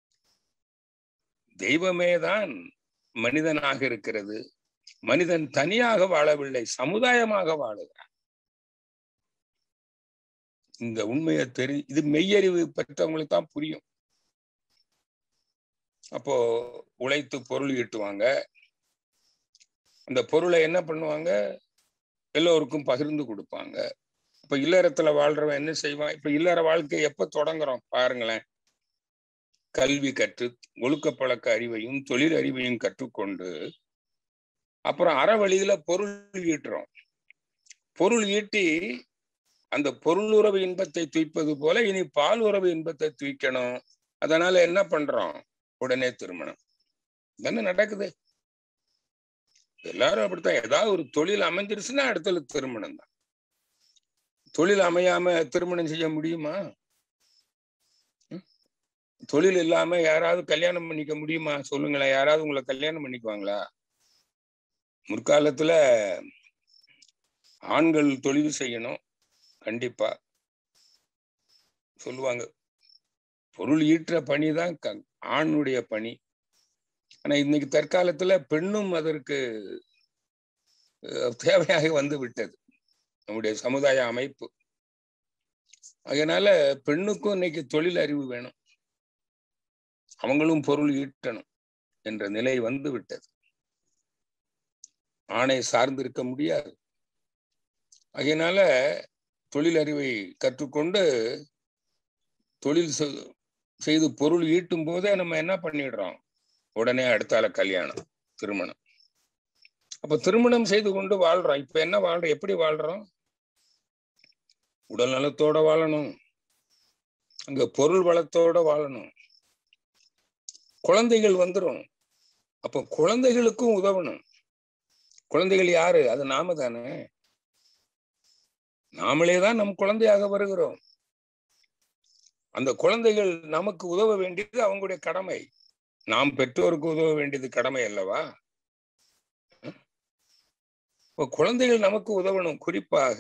தெய்வமே தான் மனிதனாக இருக்கிறது மனிதன் தனியாக வாழவில்லை சமுதாயமாக வாழுகிறான் இந்த உண்மையை தெரி இது மெய்யறிவு பெற்றவங்களுக்கு தான் புரியும் அப்போ உழைத்து பொருள் ஈட்டுவாங்க அந்த பொருளை என்ன பண்ணுவாங்க எல்லோருக்கும் பகிர்ந்து கொடுப்பாங்க இப்ப இல்லறத்துல வாழ்றவன் என்ன செய்வான் இப்ப இல்லற வாழ்க்கை எப்ப தொடங்குறோம் பாருங்களேன் கல்வி கற்று ஒழுக்க பழக்க அறிவையும் தொழில் அறிவையும் கற்றுக்கொண்டு அப்புறம் அற வழியில பொருள் ஈட்டுறோம் பொருள் ஈட்டி அந்த பொருள் உறவு இன்பத்தை தூய்ப்பது போல இனி பால் உறவு இன்பத்தை தூய்க்கணும் அதனால என்ன பண்றோம் உடனே திருமணம் தானே நடக்குது எல்லாரும் அப்படித்தான் ஏதாவது ஒரு தொழில் அமைஞ்சிருச்சுன்னா அடுத்தது திருமணம் தான் தொழில் அமையாம திருமணம் செய்ய முடியுமா தொழில் இல்லாம யாராவது கல்யாணம் பண்ணிக்க முடியுமா சொல்லுங்களேன் யாராவது உங்களை கல்யாணம் பண்ணிக்குவாங்களா முற்காலத்துல ஆண்கள் தொழில் செய்யணும் கண்டிப்பா சொல்லுவாங்க பொருள் ஈற்ற பணி தான் ஆணுடைய பணி ஆனா இன்னைக்கு தற்காலத்துல பெண்ணும் அதற்கு தேவையாக வந்து விட்டது நம்முடைய சமுதாய அமைப்பு அதனால பெண்ணுக்கும் இன்னைக்கு தொழில் அறிவு வேணும் அவங்களும் பொருள் ஈட்டணும் என்ற நிலை வந்து விட்டது ஆணை சார்ந்திருக்க முடியாது அதனால தொழில் அறிவை கற்றுக்கொண்டு தொழில் செய்து பொருள் ஈட்டும் போதே நம்ம என்ன பண்ணிடுறோம் உடனே அடுத்தால கல்யாணம் திருமணம் அப்ப திருமணம் செய்து கொண்டு வாழ்றோம் இப்ப என்ன வாழ்றோம் எப்படி வாழ்றோம் உடல் நலத்தோட வாழணும் அங்க பொருள் வளத்தோட வாழணும் குழந்தைகள் வந்துடும் அப்போ குழந்தைகளுக்கும் உதவணும் குழந்தைகள் யாரு அது நாம தானே நாமளே தான் நம் குழந்தையாக வருகிறோம் அந்த குழந்தைகள் நமக்கு உதவ வேண்டியது அவங்களுடைய கடமை நாம் பெற்றோருக்கு உதவ வேண்டியது கடமை அல்லவா இப்போ குழந்தைகள் நமக்கு உதவணும் குறிப்பாக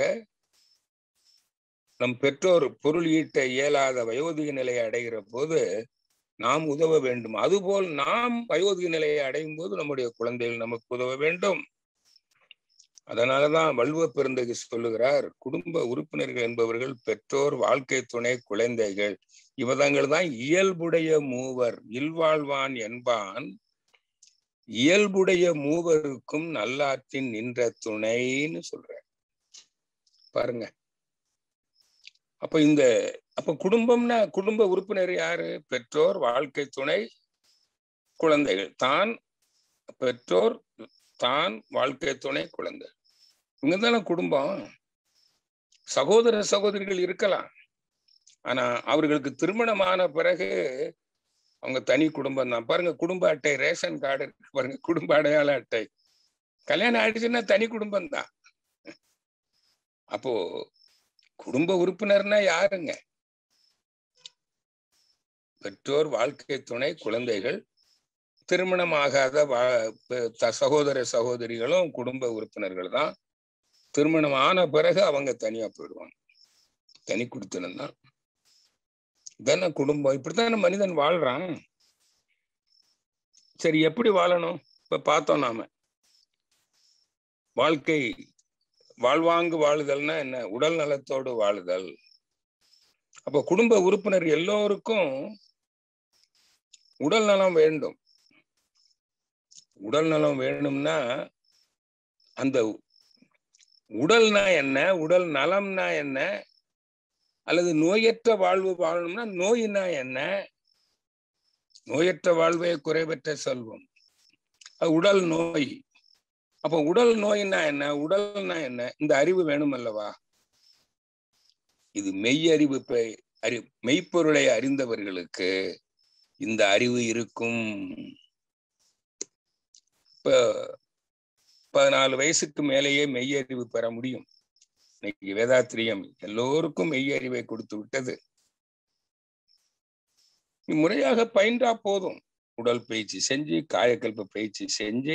நம் பெற்றோர் பொருள் ஈட்ட இயலாத வயோதிக நிலையை அடைகிற போது நாம் உதவ வேண்டும் அதுபோல் நாம் வயோதிக நிலையை அடையும் போது நம்முடைய குழந்தைகள் நமக்கு உதவ வேண்டும் அதனாலதான் வள்ளுவ பெருந்தகை சொல்லுகிறார் குடும்ப உறுப்பினர்கள் என்பவர்கள் பெற்றோர் வாழ்க்கை துணை குழந்தைகள் இவதங்கள் தான் இயல்புடைய மூவர் இல்வாழ்வான் என்பான் இயல்புடைய மூவருக்கும் நல்லாற்றின் நின்ற துணைன்னு சொல்ற பாருங்க அப்ப இந்த அப்ப குடும்பம்னா குடும்ப உறுப்பினர் யாரு பெற்றோர் வாழ்க்கை துணை குழந்தைகள் தான் பெற்றோர் தான் வாழ்க்கை துணை குழந்தை இங்க தானே குடும்பம் சகோதர சகோதரிகள் இருக்கலாம் ஆனா அவர்களுக்கு திருமணமான பிறகு அவங்க தனி குடும்பம் தான் பாருங்க குடும்ப அட்டை ரேஷன் கார்டு இருக்கு பாருங்க குடும்ப அடையாள அட்டை கல்யாணம் ஆயிடுச்சுன்னா தனி குடும்பம் தான் அப்போ குடும்ப உறுப்பினர்னா யாருங்க பெற்றோர் வாழ்க்கை துணை குழந்தைகள் திருமணமாகாத சகோதர சகோதரிகளும் குடும்ப உறுப்பினர்கள் தான் திருமணம் ஆன பிறகு அவங்க தனியா போயிடுவாங்க தனி கொடுத்தனம் தான் இதானே குடும்பம் இப்படித்தானே மனிதன் வாழ்றான் சரி எப்படி வாழணும் இப்ப பார்த்தோம் நாம வாழ்க்கை வாழ்வாங்கு வாழுதல்னா என்ன உடல் நலத்தோடு வாழுதல் அப்ப குடும்ப உறுப்பினர் எல்லோருக்கும் உடல் நலம் வேண்டும் உடல் நலம் வேணும்னா அந்த உடல்னா என்ன உடல் நலம்னா என்ன அல்லது நோயற்ற வாழ்வு வாழணும்னா நோயினா என்ன நோயற்ற வாழ்வே குறைவற்ற செல்வம் அது உடல் நோய் அப்ப உடல் நோய்னா என்ன உடல்னா என்ன இந்த அறிவு வேணும் அல்லவா இது மெய்யறிவு அறி மெய்ப்பொருளை அறிந்தவர்களுக்கு இந்த அறிவு இருக்கும் இப்ப பதினாலு வயசுக்கு மேலேயே மெய்யறிவு பெற முடியும் இன்னைக்கு வேதாத்திரியம் எல்லோருக்கும் மெய்யறிவை கொடுத்து விட்டது முறையாக பயின்றா போதும் உடல் பயிற்சி செஞ்சு காயக்கல்ப பயிற்சி செஞ்சு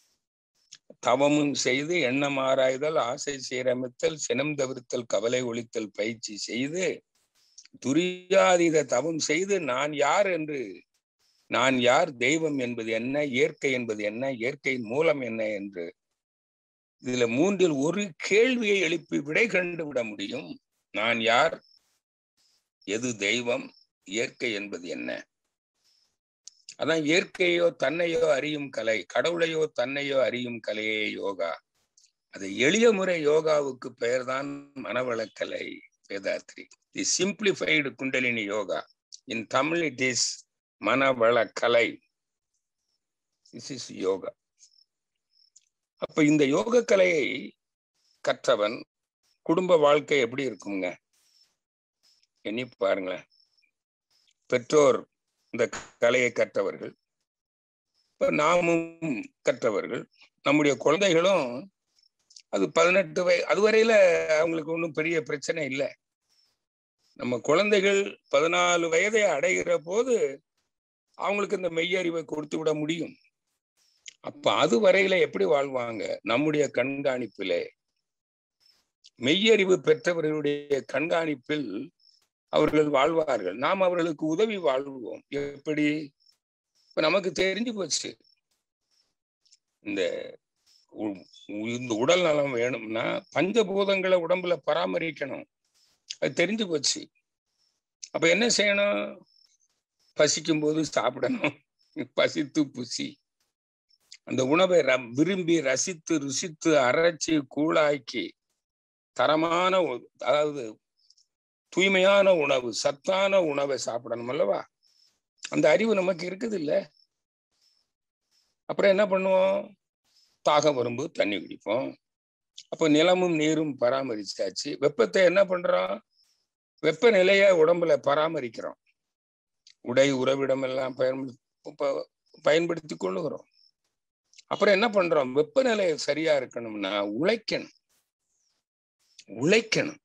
தவமும் செய்து எண்ணம் ஆராய்தல் ஆசை சீரமைத்தல் சினம் தவிர்த்தல் கவலை ஒழித்தல் பயிற்சி செய்து துரியாதீத தவம் செய்து நான் யார் என்று நான் யார் தெய்வம் என்பது என்ன இயற்கை என்பது என்ன இயற்கையின் மூலம் என்ன என்று இதுல மூன்றில் ஒரு கேள்வியை எழுப்பி விடை கண்டு விட முடியும் நான் யார் எது தெய்வம் இயற்கை என்பது என்ன அதான் இயற்கையோ தன்னையோ அறியும் கலை கடவுளையோ தன்னையோ அறியும் கலையே யோகா அது எளிய முறை யோகாவுக்கு பெயர்தான் Manavalakalai Vethathiri the simplified kundalini yoga in Tamil it is Manavalakalai this is yoga அப்ப இந்த யோக கலையை கற்றவன் குடும்ப வாழ்க்கை எப்படி இருக்குங்க எண்ணி பாருங்களேன் பெற்றோர் இந்த கலையை கற்றவர்கள் இப்ப நாமும் கற்றவர்கள் நம்முடைய குழந்தைகளும் அது பதினெட்டு வய அதுவரையில அவங்களுக்கு ஒன்றும் பெரிய பிரச்சனை இல்லை நம்ம குழந்தைகள் பதினாலு வயதை அடைகிற போது அவங்களுக்கு இந்த மெய்யறிவை கொடுத்து விட முடியும் அப்ப அது வரையில எப்படி வாழ்வாங்க நம்முடைய கண்காணிப்பிலே மெய்யறிவு பெற்றவர்களுடைய கண்காணிப்பில் அவர்கள் வாழ்வார்கள் நாம் அவர்களுக்கு உதவி வாழ்வோம் எப்படி இப்ப நமக்கு தெரிஞ்சு போச்சு இந்த இந்த உடல் நலம் வேணும்னா பஞ்சபூதங்களை உடம்புல பராமரிக்கணும் அது தெரிஞ்சு போச்சு அப்ப என்ன செய்யணும் பசிக்கும் போது சாப்பிடணும் பசித்து புசி அந்த உணவை விரும்பி ரசித்து ருசித்து அரைச்சி கூழாக்கி தரமான அதாவது தூய்மையான உணவு சத்தான உணவை சாப்பிடணும் அல்லவா அந்த அறிவு நமக்கு இருக்குது இல்ல அப்புறம் என்ன பண்ணுவோம் தாகம் வரும்போது தண்ணி குடிப்போம் அப்போ நிலமும் நீரும் பராமரிச்சாச்சு வெப்பத்தை என்ன பண்றோம் வெப்பநிலைய உடம்புல பராமரிக்கிறோம் உடை உறவிடம் எல்லாம் பயன்படுத்தி பயன்படுத்தி கொள்ளுகிறோம் அப்புறம் என்ன பண்றோம் வெப்பநிலை சரியா இருக்கணும்னா உழைக்கணும் உழைக்கணும்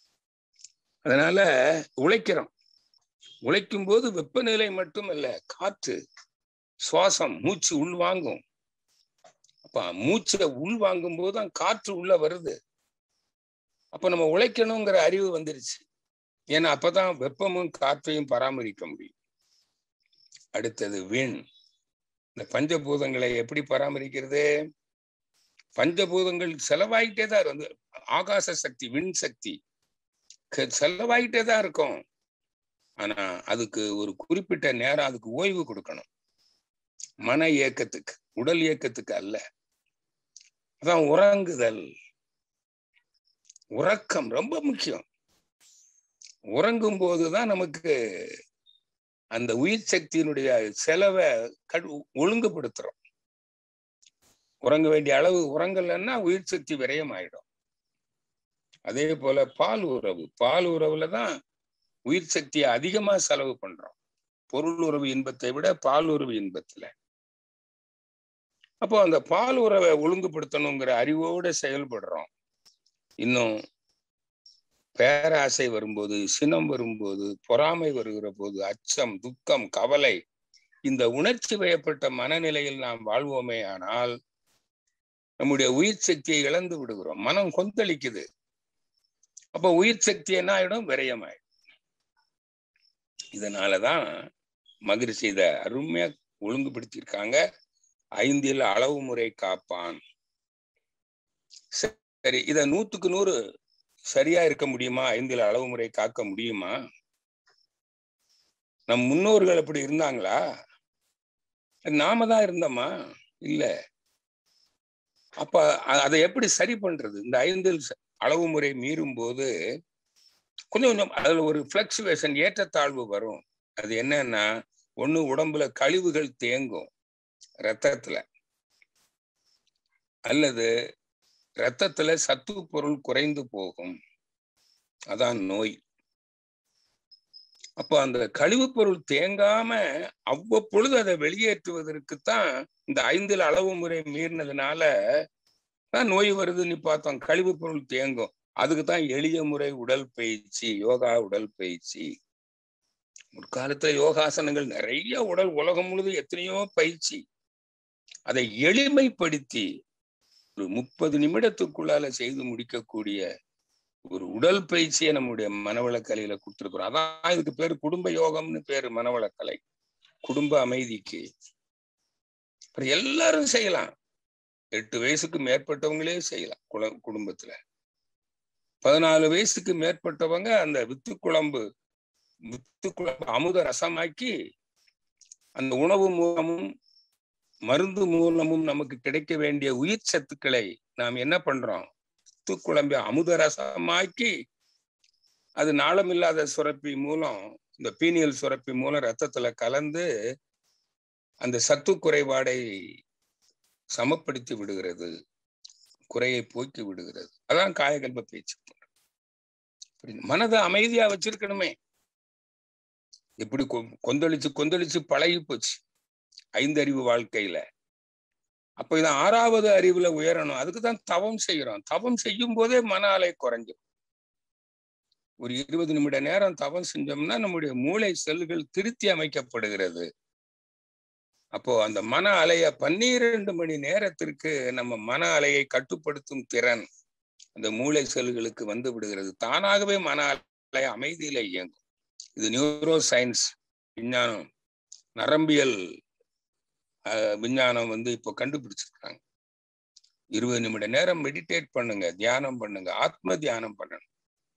அதனால உழைக்கிறோம் உழைக்கும் போது வெப்பநிலை மட்டுமல்ல காற்று சுவாசம் மூச்சு உள்வாங்கும் அப்ப மூச்சை உள்வாங்கும் போது தான் காற்று உள்ள வருது அப்ப நம்ம உழைக்கணுங்கிற அறிவு வந்துருச்சு ஏன்னா அப்பதான் வெப்பமும் காற்றையும் பராமரிக்க முடியும் அடுத்தது விண் இந்த பஞ்சபூதங்களை எப்படி பராமரிக்கிறது பஞ்சபூதங்கள் செலவாயிட்டே தான் வந்து ஆகாச சக்தி விண் சக்தி செலவாயிட்டே தான் இருக்கும் ஆனா அதுக்கு ஒரு குறிப்பிட்ட நேரம் அதுக்கு ஓய்வு கொடுக்கணும் மன இயக்கத்துக்கு உடல் இயக்கத்துக்கு அல்ல அதான் உறங்குதல் உறக்கம் ரொம்ப முக்கியம் உறங்கும் போதுதான் நமக்கு அந்த உயிர் சக்தியினுடைய செலவை ஒழுங்குபடுத்துறோம் உறங்க வேண்டிய அளவு உறங்கலைன்னா உயிர் சக்தி விரயம் ஆயிடும் அதே போல பால் உறவு பால் உறவுல தான் உயிர் சக்தியை அதிகமா செலவு பண்றோம் பொருள் உறவு இன்பத்தை விட பால் உறவு இன்பத்துல அப்போ அந்த பால் உறவை ஒழுங்குபடுத்தணுங்கிற அறிவோட செயல்படுறோம் இன்னும் பேராசை வரும்போது சினம் வரும்போது பொறாமை வருகிற போது அச்சம் துக்கம் கவலை இந்த உணர்ச்சி வயப்பட்ட மனநிலையில் நாம் வாழ்வோமே ஆனால் நம்முடைய உயிர் சக்தியை இழந்து விடுகிறோம் மனம் கொந்தளிக்குது அப்ப உயிர் சக்தி என்ன ஆயிடும் விரயமாயிடும் இதனாலதான் மகிழ்ச்சி இத அருமையா ஒழுங்குபடுத்தியிருக்காங்க ஐந்தில் அளவு முறை காப்பான் சரி இத நூத்துக்கு நூறு சரியா இருக்க முடியுமா ஐந்தில் அளவு முறை காக்க முடியுமா நம் முன்னோர்கள் அப்படி இருந்தாங்களா நாம தான் இருந்தோமா இல்ல அப்ப அதை எப்படி சரி பண்றது இந்த ஐந்தில் அளவு முறை மீறும் போது கொஞ்சம் கொஞ்சம் அதுல ஒரு பிளக்சுவேஷன் ஏற்றத்தாழ்வு வரும் அது என்னன்னா ஒண்ணு உடம்புல கழிவுகள் தேங்கும் ரத்தத்துல அல்லது ரத்தத்துல சத்து பொருள் குறைந்து போகும் அதான் நோய் அப்போ அந்த கழிவு பொருள் தேங்காம அவ்வப்பொழுது அதை வெளியேற்றுவதற்குத்தான் இந்த ஐந்தில் அளவு முறை மீறினதுனால தான் நோய் வருதுன்னு பார்த்தோம் கழிவு பொருள் தேங்கும் அதுக்கு தான் எளிய முறை உடல் பயிற்சி யோகா உடல் பயிற்சி முற்காலத்துல யோகாசனங்கள் நிறைய உடல் உலகம் முழுது எத்தனையோ பயிற்சி அதை எளிமைப்படுத்தி ஒரு முப்பது நிமிடத்துக்குள்ளால செய்து முடிக்கக்கூடிய ஒரு உடல் பயிற்சியை நம்முடைய மனவளக்கலையில கொடுத்துருக்குறோம் அதான் இதுக்கு பேரு குடும்ப யோகம்னு பேரு மனவளக்கலை குடும்ப அமைதிக்கு அப்புறம் எல்லாரும் செய்யலாம் எட்டு வயசுக்கு மேற்பட்டவங்களே செய்யலாம் குல குடும்பத்துல பதினாலு வயசுக்கு மேற்பட்டவங்க அந்த வித்து குழம்பு வித்து குழம்பு அமுத ரசமாக்கி அந்த உணவு மூலமும் மருந்து மூலமும் நமக்கு கிடைக்க வேண்டிய உயிர் சத்துக்களை நாம் என்ன பண்றோம் வித்து குழம்பை அமுத ரசமாக்கி அது நாளமில்லாத சுரப்பி மூலம் இந்த பீனியல் சுரப்பி மூலம் ரத்தத்துல கலந்து அந்த சத்து குறைபாடை சமப்படுத்தி விடுகிறது குறையை போக்கி விடுகிறது அதான் காயகல்ப பேச்சு மனதை அமைதியா வச்சிருக்கணுமே எப்படி கொந்தளிச்சு கொந்தளிச்சு பழகி போச்சு ஐந்தறிவு வாழ்க்கையில அப்ப இதான் ஆறாவது அறிவுல உயரணும் அதுக்கு தான் தவம் செய்யறோம் தவம் செய்யும் போதே மன அலை குறைஞ்சிடும் ஒரு இருபது நிமிட நேரம் தவம் செஞ்சோம்னா நம்முடைய மூளை செல்கள் திருத்தி அமைக்கப்படுகிறது அப்போ அந்த மன அலைய பன்னிரண்டு மணி நேரத்திற்கு நம்ம மன அலையை கட்டுப்படுத்தும் திறன் அந்த மூளை செல்களுக்கு வந்து விடுகிறது தானாகவே மன அலை அமைதியில இயங்கும் இது நியூரோ சயின்ஸ் விஞ்ஞானம் நரம்பியல் விஞ்ஞானம் வந்து இப்போ கண்டுபிடிச்சிருக்காங்க இருபது நிமிட நேரம் மெடிடேட் பண்ணுங்க தியானம் பண்ணுங்க ஆத்ம தியானம் பண்ணணும்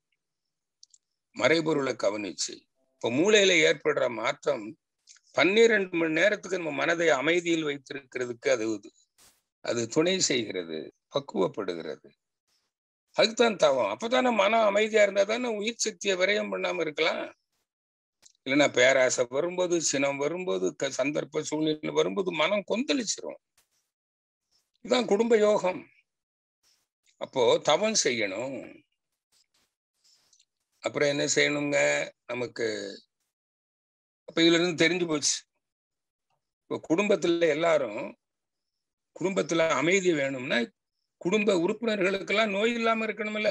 மறைபொருளை கவனிச்சு இப்போ மூளையில ஏற்படுற மாற்றம் பன்னிரண்டு மணி நேரத்துக்கு நம்ம மனதை அமைதியில் வைத்திருக்கிறதுக்கு அது அது துணை செய்கிறது பக்குவப்படுகிறது அதுக்குதான் தவம் அப்பதானே மனம் அமைதியா இருந்தா தானே உயிர் சக்தியை விரயம் பண்ணாம இருக்கலாம் இல்லைன்னா பேராசை வரும்போது சினம் வரும்போது சந்தர்ப்ப சூழ்நிலை வரும்போது மனம் கொந்தளிச்சிரும் இதுதான் குடும்ப யோகம் அப்போ தவம் செய்யணும் அப்புறம் என்ன செய்யணுங்க நமக்கு அப்ப இதுல இருந்து தெரிஞ்சு போச்சு இப்போ குடும்பத்துல எல்லாரும் குடும்பத்துல அமைதி வேணும்னா குடும்ப உறுப்பினர்களுக்கெல்லாம் நோய் இல்லாம இருக்கணும்ல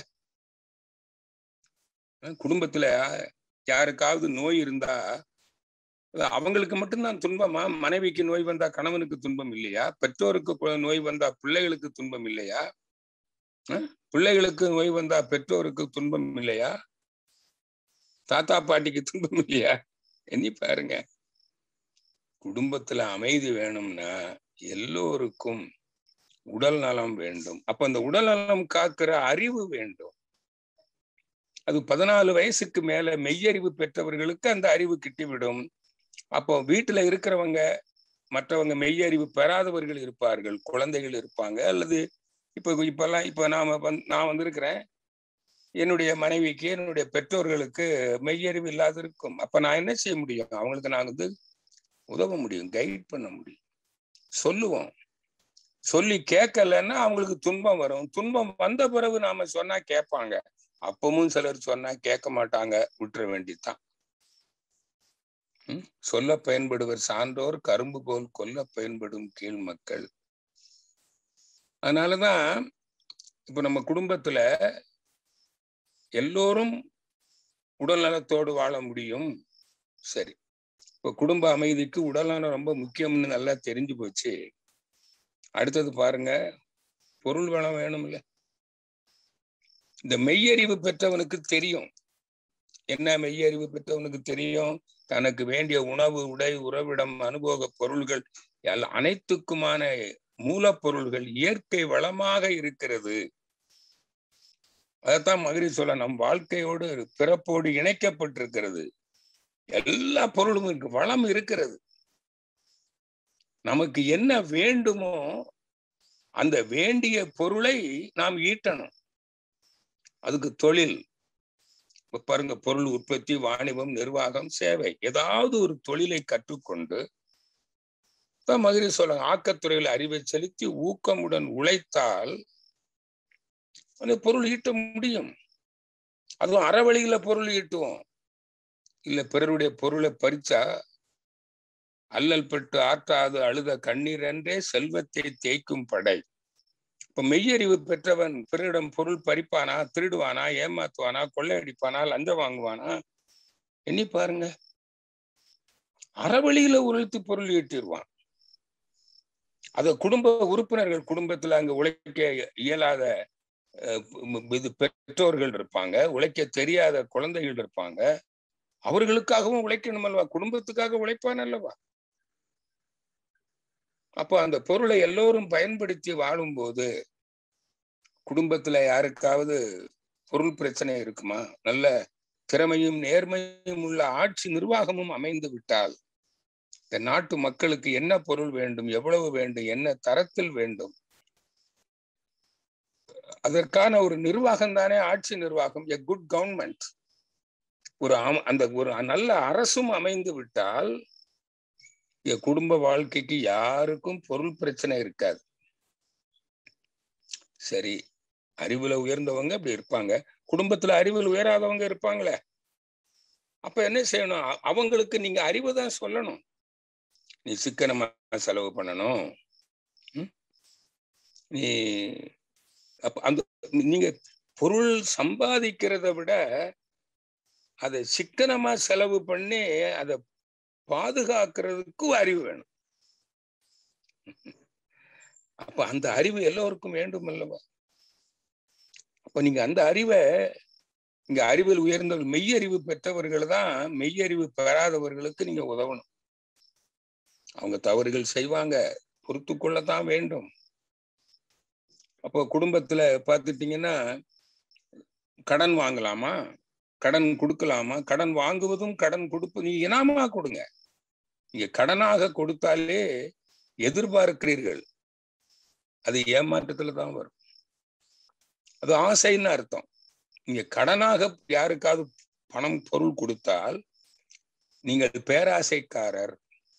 குடும்பத்துல யாருக்காவது நோய் இருந்தா அவங்களுக்கு மட்டும்தான் துன்பமா மனைவிக்கு நோய் வந்தா கணவனுக்கு துன்பம் இல்லையா பெற்றோருக்கு நோய் வந்தா பிள்ளைகளுக்கு துன்பம் இல்லையா பிள்ளைகளுக்கு நோய் வந்தா பெற்றோருக்கு துன்பம் இல்லையா தாத்தா பாட்டிக்கு துன்பம் இல்லையா எண்ணி பாருங்க குடும்பத்துல அமைதி வேணும்னா எல்லோருக்கும் உடல் நலம் வேண்டும் அப்ப அந்த உடல் நலம் காக்கிற அறிவு வேண்டும் அது பதினாலு வயசுக்கு மேல மெய்யறிவு பெற்றவர்களுக்கு அந்த அறிவு கிட்டிவிடும் அப்போ வீட்டுல இருக்கிறவங்க மற்றவங்க மெய்யறிவு பெறாதவர்கள் இருப்பார்கள் குழந்தைகள் இருப்பாங்க அல்லது இப்போ இப்பெல்லாம் இப்போ நாம வந் நான் வந்திருக்கிறேன் என்னுடைய மனைவிக்கு என்னுடைய பெற்றோர்களுக்கு மெய்யறிவு இல்லாத இருக்கும் அப்ப நான் என்ன செய்ய முடியும் அவங்களுக்கு நான் வந்து உதவ முடியும் கைட் பண்ண முடியும் சொல்லுவோம் சொல்லி கேட்கலன்னா அவங்களுக்கு துன்பம் வரும் துன்பம் வந்த பிறகு நாம சொன்னா கேட்பாங்க அப்பவும் சிலர் சொன்னா கேட்க மாட்டாங்க விட்டுற வேண்டித்தான் சொல்ல பயன்படுவர் சான்றோர் கரும்பு போல் கொல்ல பயன்படும் கீழ் மக்கள் அதனாலதான் இப்ப நம்ம குடும்பத்துல எல்லோரும் உடல் நலத்தோடு வாழ முடியும் சரி இப்ப குடும்ப அமைதிக்கு உடல் நலம் ரொம்ப முக்கியம்னு நல்லா தெரிஞ்சு போச்சு அடுத்தது பாருங்க பொருள் வளம் வேணும்ல இந்த மெய்யறிவு பெற்றவனுக்கு தெரியும் என்ன மெய்யறிவு பெற்றவனுக்கு தெரியும் தனக்கு வேண்டிய உணவு உடை உறவிடம் அனுபவ பொருள்கள் எல்- அனைத்துக்குமான மூலப்பொருள்கள் இயற்கை வளமாக இருக்கிறது அதைத்தான் மகிரி சொல்ல நம் வாழ்க்கையோடு பிறப்போடு இணைக்கப்பட்டிருக்கிறது எல்லா பொருளும் இருக்கு வளம் இருக்கிறது நமக்கு என்ன வேண்டுமோ அந்த வேண்டிய பொருளை நாம் ஈட்டணும் அதுக்கு தொழில் இப்ப பாருங்க பொருள் உற்பத்தி வாணிபம் நிர்வாகம் சேவை ஏதாவது ஒரு தொழிலை கற்றுக்கொண்டு தான் மகிரி சொல்லுங்க ஆக்கத்துறையில் அறிவை செலுத்தி ஊக்கமுடன் உழைத்தால் அந்த பொருள் ஈட்ட முடியும் அதுவும் அறவழியில பொருள் ஈட்டுவோம் இல்ல பிறருடைய பொருளை பறிச்சா அல்லல் பெற்று ஆற்றாது அழுத கண்ணீர் என்றே செல்வத்தை தேய்க்கும் படை இப்ப மெய்யறிவு பெற்றவன் பிறரிடம் பொருள் பறிப்பானா திருடுவானா ஏமாத்துவானா கொள்ளையடிப்பானா லஞ்சம் வாங்குவானா எண்ணி பாருங்க அறவழியில உழைத்து பொருள் ஈட்டிடுவான் அத குடும்ப உறுப்பினர்கள் குடும்பத்துல அங்க உழைக்க இயலாத அஹ், இது பெற்றோர்கள் இருப்பாங்க உழைக்க தெரியாத குழந்தைகள் இருப்பாங்க அவர்களுக்காகவும் உழைக்கணும் அல்லவா குடும்பத்துக்காக உழைப்பான் அல்லவா அப்போ அந்த பொருளை எல்லோரும் பயன்படுத்தி வாழும்போது குடும்பத்துல யாருக்காவது பொருள் பிரச்சனை இருக்குமா நல்ல திறமையும் நேர்மையும் உள்ள ஆட்சி நிர்வாகமும் அமைந்து விட்டால் இந்த நாட்டு மக்களுக்கு என்ன பொருள் வேண்டும் எவ்வளவு வேண்டும் என்ன தரத்தில் வேண்டும் அதற்கான ஒரு நிர்வாகம் தானே ஆட்சி நிர்வாகம் எ குட் கவர்மெண்ட் ஒரு அம- அந்த ஒரு நல்ல அரசும் அமைந்து விட்டால் என் குடும்ப வாழ்க்கைக்கு யாருக்கும் பொருள் பிரச்சனை இருக்காது சரி அறிவுல உயர்ந்தவங்க அப்படி இருப்பாங்க குடும்பத்துல அறிவில் உயராதவங்க இருப்பாங்களே அப்ப என்ன செய்யணும் அ- அவங்களுக்கு நீங்க அறிவை தான் சொல்லணும் நீ சிக்கனமா செலவு பண்ணணும் ம்? நீ அப்ப அந்த நீங்க பொருள் சம்பாதிக்கிறத விட அதை சிக்கனமா செலவு பண்ணி அதை பாதுகாக்கிறதுக்கு அறிவு வேணும் அப்ப அந்த அறிவு எல்லோருக்கும் வேண்டும் அல்லவா அப்ப நீங்க அந்த அறிவை இங்க அறிவில் உயர்ந்த மெய்யறிவு பெற்றவர்கள் தான் மெய்யறிவு பெறாதவர்களுக்கு நீங்க உதவணும் அவங்க தவறுகள் செய்வாங்க பொறுத்து கொள்ளத்தான் வேண்டும் அப்போ குடும்பத்துல பார்த்துட்டீங்கன்னா கடன் வாங்கலாமா கடன் கொடுக்கலாமா கடன் வாங்குவதும் கடன் கொடுப்பு நீங்க இனாமா கொடுங்க நீங்க கடனாக கொடுத்தாலே எதிர்பார்க்கிறீர்கள் அது ஏமாற்றத்துல தான் வரும் அது ஆசைன்னு அர்த்தம் நீங்க கடனாக யாருக்காவது பணம் பொருள் கொடுத்தால் நீங்கள் பேராசைக்காரர்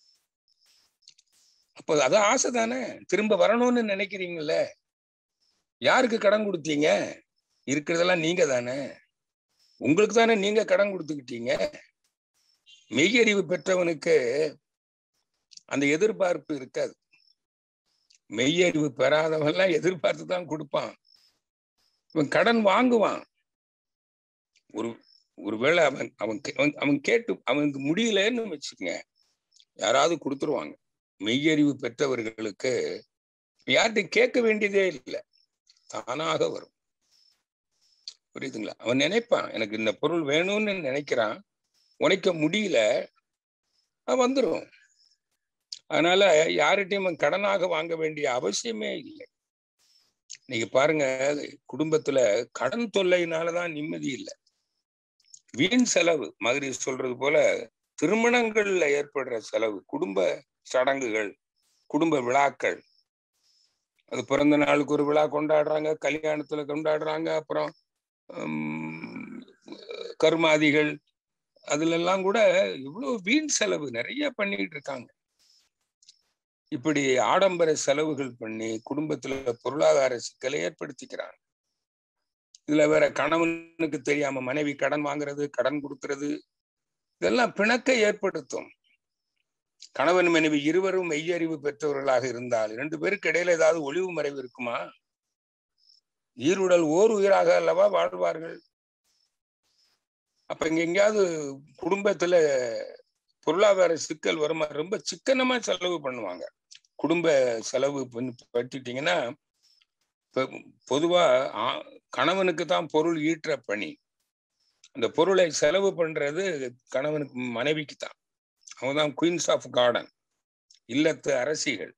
அப்போ அது ஆசை தானே திரும்ப வரணும்னு நினைக்கிறீங்கல்ல யாருக்கு கடன் கொடுத்தீங்க இருக்கிறதெல்லாம் நீங்க தானே உங்களுக்கு தானே நீங்க கடன் கொடுத்துக்கிட்டீங்க மெய்யறிவு பெற்றவனுக்கு அந்த எதிர்பார்ப்பு இருக்காது மெய்யறிவு பெறாதவன்லாம் எதிர்பார்த்து தான் கொடுப்பான் இவன் கடன் வாங்குவான் ஒரு ஒருவேளை அவன் அவன் கே- அவன் அவன் கேட்டு அவனுக்கு முடியலன்னு வச்சுக்கங்க யாராவது கொடுத்துருவாங்க மெய்யறிவு பெற்றவர்களுக்கு யார்கிட்ட கேட்க வேண்டியதே இல்லை தானாக வரும் புரியுதுங்களா அவன் நினைப்பான் எனக்கு இந்த பொருள் வேணும்னு நினைக்கிறான் உழைக்க முடியல அது வந்துடும் அதனால யார்கிட்டயும் அவன் கடனாக வாங்க வேண்டிய அவசியமே இல்லை நீங்க பாருங்க குடும்பத்துல கடன் தொல்லையினாலதான் நிம்மதி இல்லை வீண் செலவு மதுரை சொல்றது போல திருமணங்கள்ல ஏற்படுற செலவு குடும்ப சடங்குகள் குடும்ப விழாக்கள் அது பிறந்த நாளுக்கு ஒரு விழா கொண்டாடுறாங்க கல்யாணத்துல கொண்டாடுறாங்க அப்புறம் உம், கருமாதிகள் அதுல எல்லாம் கூட இவ்வளவு வீண் செலவு நிறைய பண்ணிட்டு இருக்காங்க இப்படி ஆடம்பர செலவுகள் பண்ணி குடும்பத்துல பொருளாதார சிக்கலை ஏற்படுத்திக்கிறாங்க இதுல வேற கணவனுக்கு தெரியாம மனைவி கடன் வாங்குறது கடன் கொடுக்கறது இதெல்லாம் பிணக்கை ஏற்படுத்தும் கணவன் மனைவி இருவரும் மெய்யறிவு பெற்றவர்களாக இருந்தால் இரண்டு பேருக்கு இடையில ஏதாவது ஒளிவு மறைவு இருக்குமா ஈருடல் ஓர் உயிராக அல்லவா வாழ்வார்கள் அப்ப இங்க எங்கேயாவது குடும்பத்துல பொருளாதார சிக்கல் வருமா ரொம்ப சிக்கனமா செலவு பண்ணுவாங்க குடும்ப செலவு பண்ணி பட்டுட்டீங்கன்னா இப்ப பொதுவா ஆ- கணவனுக்கு தான் பொருள் ஈற்ற பணி அந்த பொருளை செலவு பண்றது கணவனுக்கு மனைவிக்கு தான் அவங்க தான் குயின்ஸ் ஆஃப் கார்டன் இல்லத்து அரசிகள்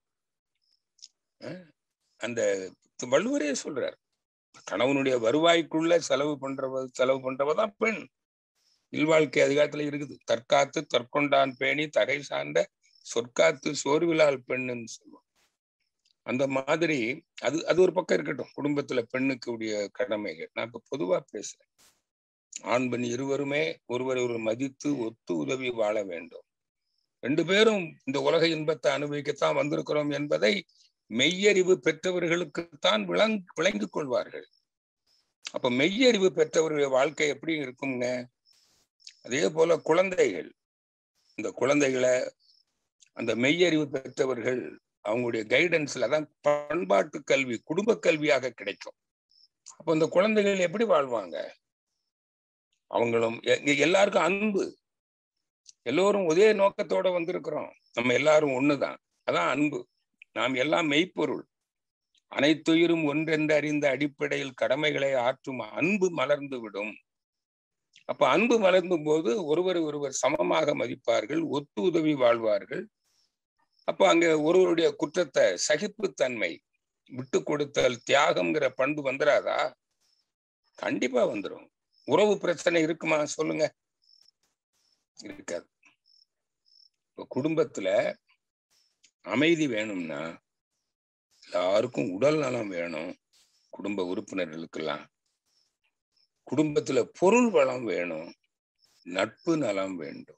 அந்த வள்ளுவரே சொல்றார் கணவனுடைய வருவாய்க்குள்ள செலவு பண்றவ செலவு பண்றவ தான் பெண் இல்வாழ்க்கை அதிகாரத்துல இருக்குது தற்காத்து தற்கொண்டான் பேணி தகை சார்ந்த சொற்காத்து சோர்விலால் பெண்ணுன்னு சொல்லுவோம் அந்த மாதிரி அது அது ஒரு பக்கம் இருக்கட்டும் குடும்பத்துல பெண்ணுக்கு உடைய கடமைகள் நான் இப்ப பொதுவா பேசுறேன் ஆண் பெண் இருவருமே ஒருவர் ஒரு மதித்து ஒத்து உதவி வாழ வேண்டும் ரெண்டு பேரும் இந்த உலக இன்பத்தை அனுபவிக்கத்தான் வந்திருக்கிறோம் என்பதை மெய்யறிவு பெற்றவர்களுக்குத்தான் விளங் விளங்கிக் கொள்வார்கள் அப்ப மெய்யறிவு பெற்றவர்களுடைய வாழ்க்கை எப்படி இருக்குங்க அதே போல குழந்தைகள் இந்த குழந்தைகளை அந்த மெய்யறிவு பெற்றவர்கள் அவங்களுடைய கைடன்ஸ்ல தான் பண்பாட்டு கல்வி குடும்ப கல்வியாக கிடைக்கும் அப்போ இந்த குழந்தைகள் எப்படி வாழ்வாங்க அவங்களும் எல்லாருக்கும் அன்பு எல்லோரும் ஒரே நோக்கத்தோட வந்திருக்கிறோம் நம்ம எல்லாரும் ஒண்ணுதான் அதான் அன்பு நாம் எல்லாம் மெய்ப்பொருள் அனைத்துயிரும் ஒன்றென்று அறிந்த அடிப்படையில் கடமைகளை ஆற்றும் அன்பு மலர்ந்து விடும் அப்ப அன்பு மலர்ந்தும் போது ஒருவர் ஒருவர் சமமாக மதிப்பார்கள் ஒத்து உதவி வாழ்வார்கள் அப்ப அங்க ஒருவருடைய குற்றத்தை சகிப்புத்தன்மை விட்டு கொடுத்தல் தியாகம்ங்கிற பண்பு வந்துடாதா கண்டிப்பா வந்துடும் உறவு பிரச்சனை இருக்குமா சொல்லுங்க இருக்காது இப்ப குடும்பத்துல அமைதி வேணும்னா எல்லாருக்கும் உடல் நலம் வேணும் குடும்ப உறுப்பினர்களுக்கெல்லாம் குடும்பத்துல பொருள் வளம் வேணும் நட்பு நலம் வேண்டும்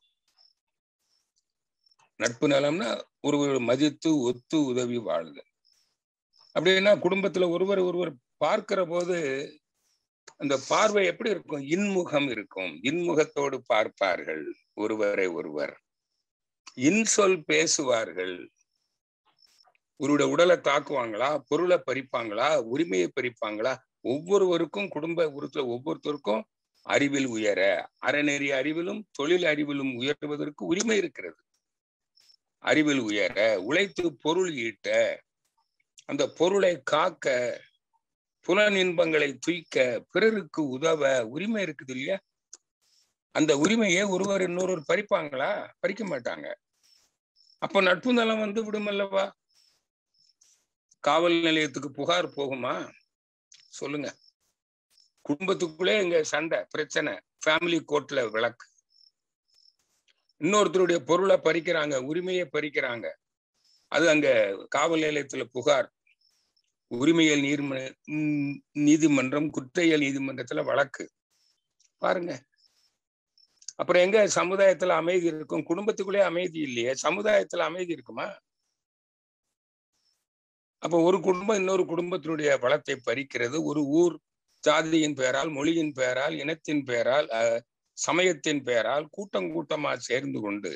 நட்பு நலம்னா ஒருவர் மதித்து ஒத்து உதவி வாழுதல் அப்படின்னா குடும்பத்துல ஒருவர் ஒருவர் பார்க்கிற போது அந்த பார்வை எப்படி இருக்கும் இன்முகம் இருக்கும் இன்முகத்தோடு பார்ப்பார்கள் ஒருவரை ஒருவர் இன்சொல் பேசுவார்கள் ஒருவருடைய உடலை தாக்குவாங்களா பொருளை பறிப்பாங்களா உரிமையை பறிப்பாங்களா ஒவ்வொருவருக்கும் குடும்ப உறுப்புல ஒவ்வொருத்தருக்கும் அறிவில் உயர அறநெறி அறிவிலும் தொழில் அறிவிலும் உயர்வதற்கு உரிமை இருக்கிறது அறிவில் உயர உழைத்து பொருள் ஈட்ட அந்த பொருளை காக்க புலன் இன்பங்களை துய்க்க பிறருக்கு உதவ உரிமை இருக்குது இல்லையா அந்த உரிமையை ஒருவர் இன்னொருவர் பறிப்பாங்களா பறிக்க மாட்டாங்க அப்ப நட்பு நலம் வந்து விடுமல்லவா காவல் நிலையத்துக்கு புகார் போகுமா சொல்லுங்க குடும்பத்துக்குள்ளே எங்க சண்டை பிரச்சனை ஃபேமிலி கோர்ட்ல விளக்கு இன்னொருத்தருடைய பொருளை பறிக்கிறாங்க உரிமையை பறிக்கிறாங்க அது அங்க காவல் நிலையத்துல புகார் உரிமையல் நீர்ம நீதிமன்றம் குற்றையல் நீதிமன்றத்துல வழக்கு பாருங்க அப்புறம் எங்க சமுதாயத்துல அமைதி இருக்கும் குடும்பத்துக்குள்ளே அமைதி இல்லையே சமுதாயத்துல அமைதி இருக்குமா அப்ப ஒரு குடும்பம் இன்னொரு குடும்பத்தினுடைய வளத்தை பறிக்கிறது ஒரு ஊர் ஜாதியின் பெயரால் மொழியின் பெயரால் இனத்தின் பெயரால் சமயத்தின் பெயரால் கூட்டம் கூட்டமா சேர்ந்து கொண்டு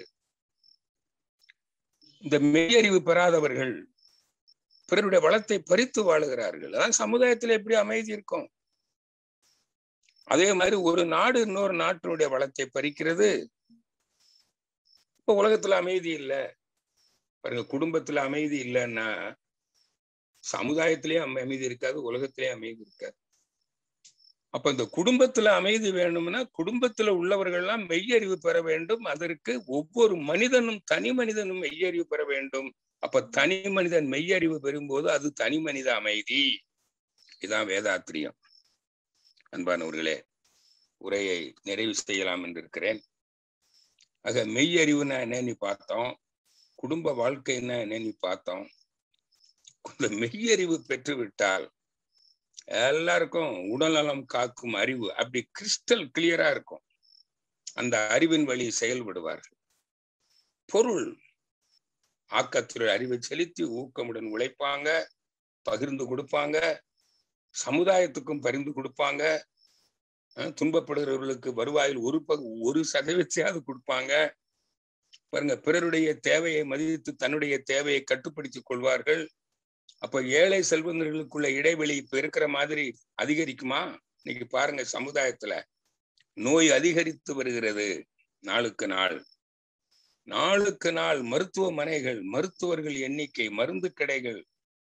இந்த மெய்யறிவு பெறாதவர்கள் பிறருடைய வளத்தை பறித்து வாழுகிறார்கள் அதான் சமுதாயத்துல எப்படி அமைதி இருக்கும் அதே மாதிரி ஒரு நாடு இன்னொரு நாட்டினுடைய வளத்தை பறிக்கிறது இப்ப உலகத்துல அமைதி இல்லை பாருங்க குடும்பத்துல அமைதி இல்லைன்னா சமுதாயத்திலேயே அமைதி இருக்காது உலகத்திலேயே அமைதி இருக்காது அப்ப இந்த குடும்பத்துல அமைதி வேணும்னா குடும்பத்துல உள்ளவர்கள்லாம் மெய்யறிவு பெற வேண்டும் அதற்கு ஒவ்வொரு மனிதனும் தனி மனிதனும் மெய்யறிவு பெற வேண்டும் அப்ப தனி மனிதன் மெய்யறிவு பெறும்போது அது தனி மனித அமைதி இதான் வேதாத்திரியம் அன்பானவர்களே உரையை நிறைவு செய்யலாம் என்று இருக்கிறேன் ஆக மெய்யறிவுனா என்னன்னு பார்த்தோம் குடும்ப வாழ்க்கைன்னா என்னன்னு பார்த்தோம் இந்த மெய்யறிவு பெற்று விட்டால் எல்லாருக்கும் உடல்நலம் காக்கும் அறிவு அப்படி கிறிஸ்டல் கிளியரா இருக்கும் அந்த அறிவின் வழி செயல்படுவார்கள் பொருள் ஆக்கத்துறை அறிவை செலுத்தி ஊக்கமுடன் உழைப்பாங்க பகிர்ந்து கொடுப்பாங்க சமுதாயத்துக்கும் பரிந்து கொடுப்பாங்க துன்பப்படுகிறவர்களுக்கு வருவாயில் ஒரு பகு ஒரு சதவீதத்தையாவது கொடுப்பாங்க பாருங்க பிறருடைய தேவையை மதித்து தன்னுடைய தேவையை கட்டுப்படுத்திக் கொள்வார்கள் அப்ப ஏழை செல்வந்தர்களுக்குள்ள இடைவெளி இப்ப இருக்கிற மாதிரி அதிகரிக்குமா இன்னைக்கு பாருங்க சமுதாயத்துல நோய் அதிகரித்து வருகிறது நாளுக்கு நாள் நாளுக்கு நாள் மருத்துவமனைகள் மருத்துவர்கள் எண்ணிக்கை மருந்து கடைகள்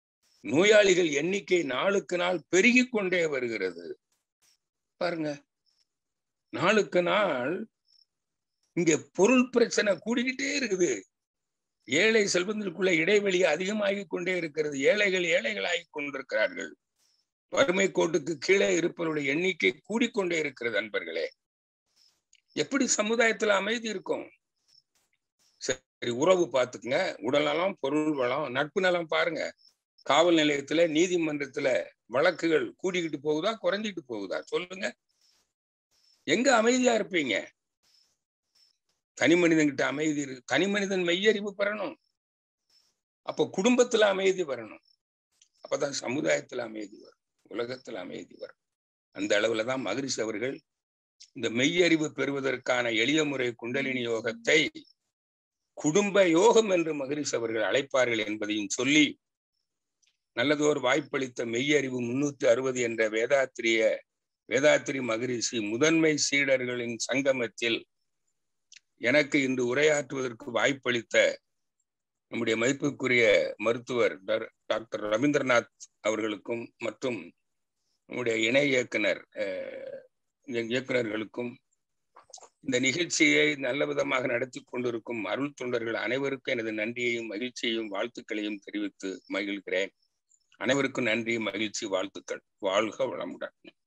நோயாளிகள் எண்ணிக்கை நாளுக்கு நாள் பெருகி கொண்டே வருகிறது பாருங்க நாளுக்கு நாள் இங்க பொருள் பிரச்சனை கூடிக்கிட்டே இருக்குது ஏழை செல்வந்தருக்குள்ள இடைவெளி அதிகமாகி கொண்டே இருக்கிறது ஏழைகள் ஏழைகளாகி கொண்டிருக்கிறார்கள் வறுமை கோட்டுக்கு கீழே இருப்பவருடைய எண்ணிக்கை கூடிக்கொண்டே இருக்கிறது அன்பர்களே எப்படி சமுதாயத்துல அமைதி இருக்கும் சரி உறவு பார்த்துக்குங்க உடல் நலம் பொருள் வளம் நட்பு நலம் பாருங்க காவல் நிலையத்துல நீதிமன்றத்துல வழக்குகள் கூடிக்கிட்டு போகுதா குறைஞ்சிட்டு போகுதா சொல்லுங்க எங்க அமைதியா இருப்பீங்க தனி மனிதன்கிட்ட அமைதி இருக்கு தனி மனிதன் மெய்யறிவு பெறணும் அப்போ குடும்பத்துல அமைதி வரணும் அப்பதான் சமுதாயத்துல அமைதி வரும் உலகத்துல அமைதி வரும் அந்த அளவுல தான் மகரிஷி அவர்கள் இந்த மெய்யறிவு பெறுவதற்கான எளிய முறை குண்டலினி யோகத்தை குடும்ப யோகம் என்று மகரிஷி அவர்கள் அழைப்பார்கள் என்பதையும் சொல்லி நல்லதோர் வாய்ப்பளித்த மெய்யறிவு முன்னூத்தி அறுபது என்ற வேதாத்திரிய வேதாத்திரி மகரிஷி முதன்மை சீடர்களின் சங்கமத்தில் எனக்கு இன்று உரையாற்றுவதற்கு வாய்ப்பளித்த நம்முடைய மதிப்புக்குரிய மருத்துவர் டாக்டர் ரவீந்திரநாத் அவர்களுக்கும் மற்றும் நம்முடைய இணை இயக்குனர் இயக்குநர்களுக்கும் இந்த நிகழ்ச்சியை நல்ல விதமாக நடத்தி கொண்டிருக்கும் அருள் தொண்டர்கள் அனைவருக்கும் எனது நன்றியையும் மகிழ்ச்சியையும் வாழ்த்துக்களையும் தெரிவித்து மகிழ்கிறேன் அனைவருக்கும் நன்றி மகிழ்ச்சி வாழ்த்துக்கள் வாழ்க வளமுடன்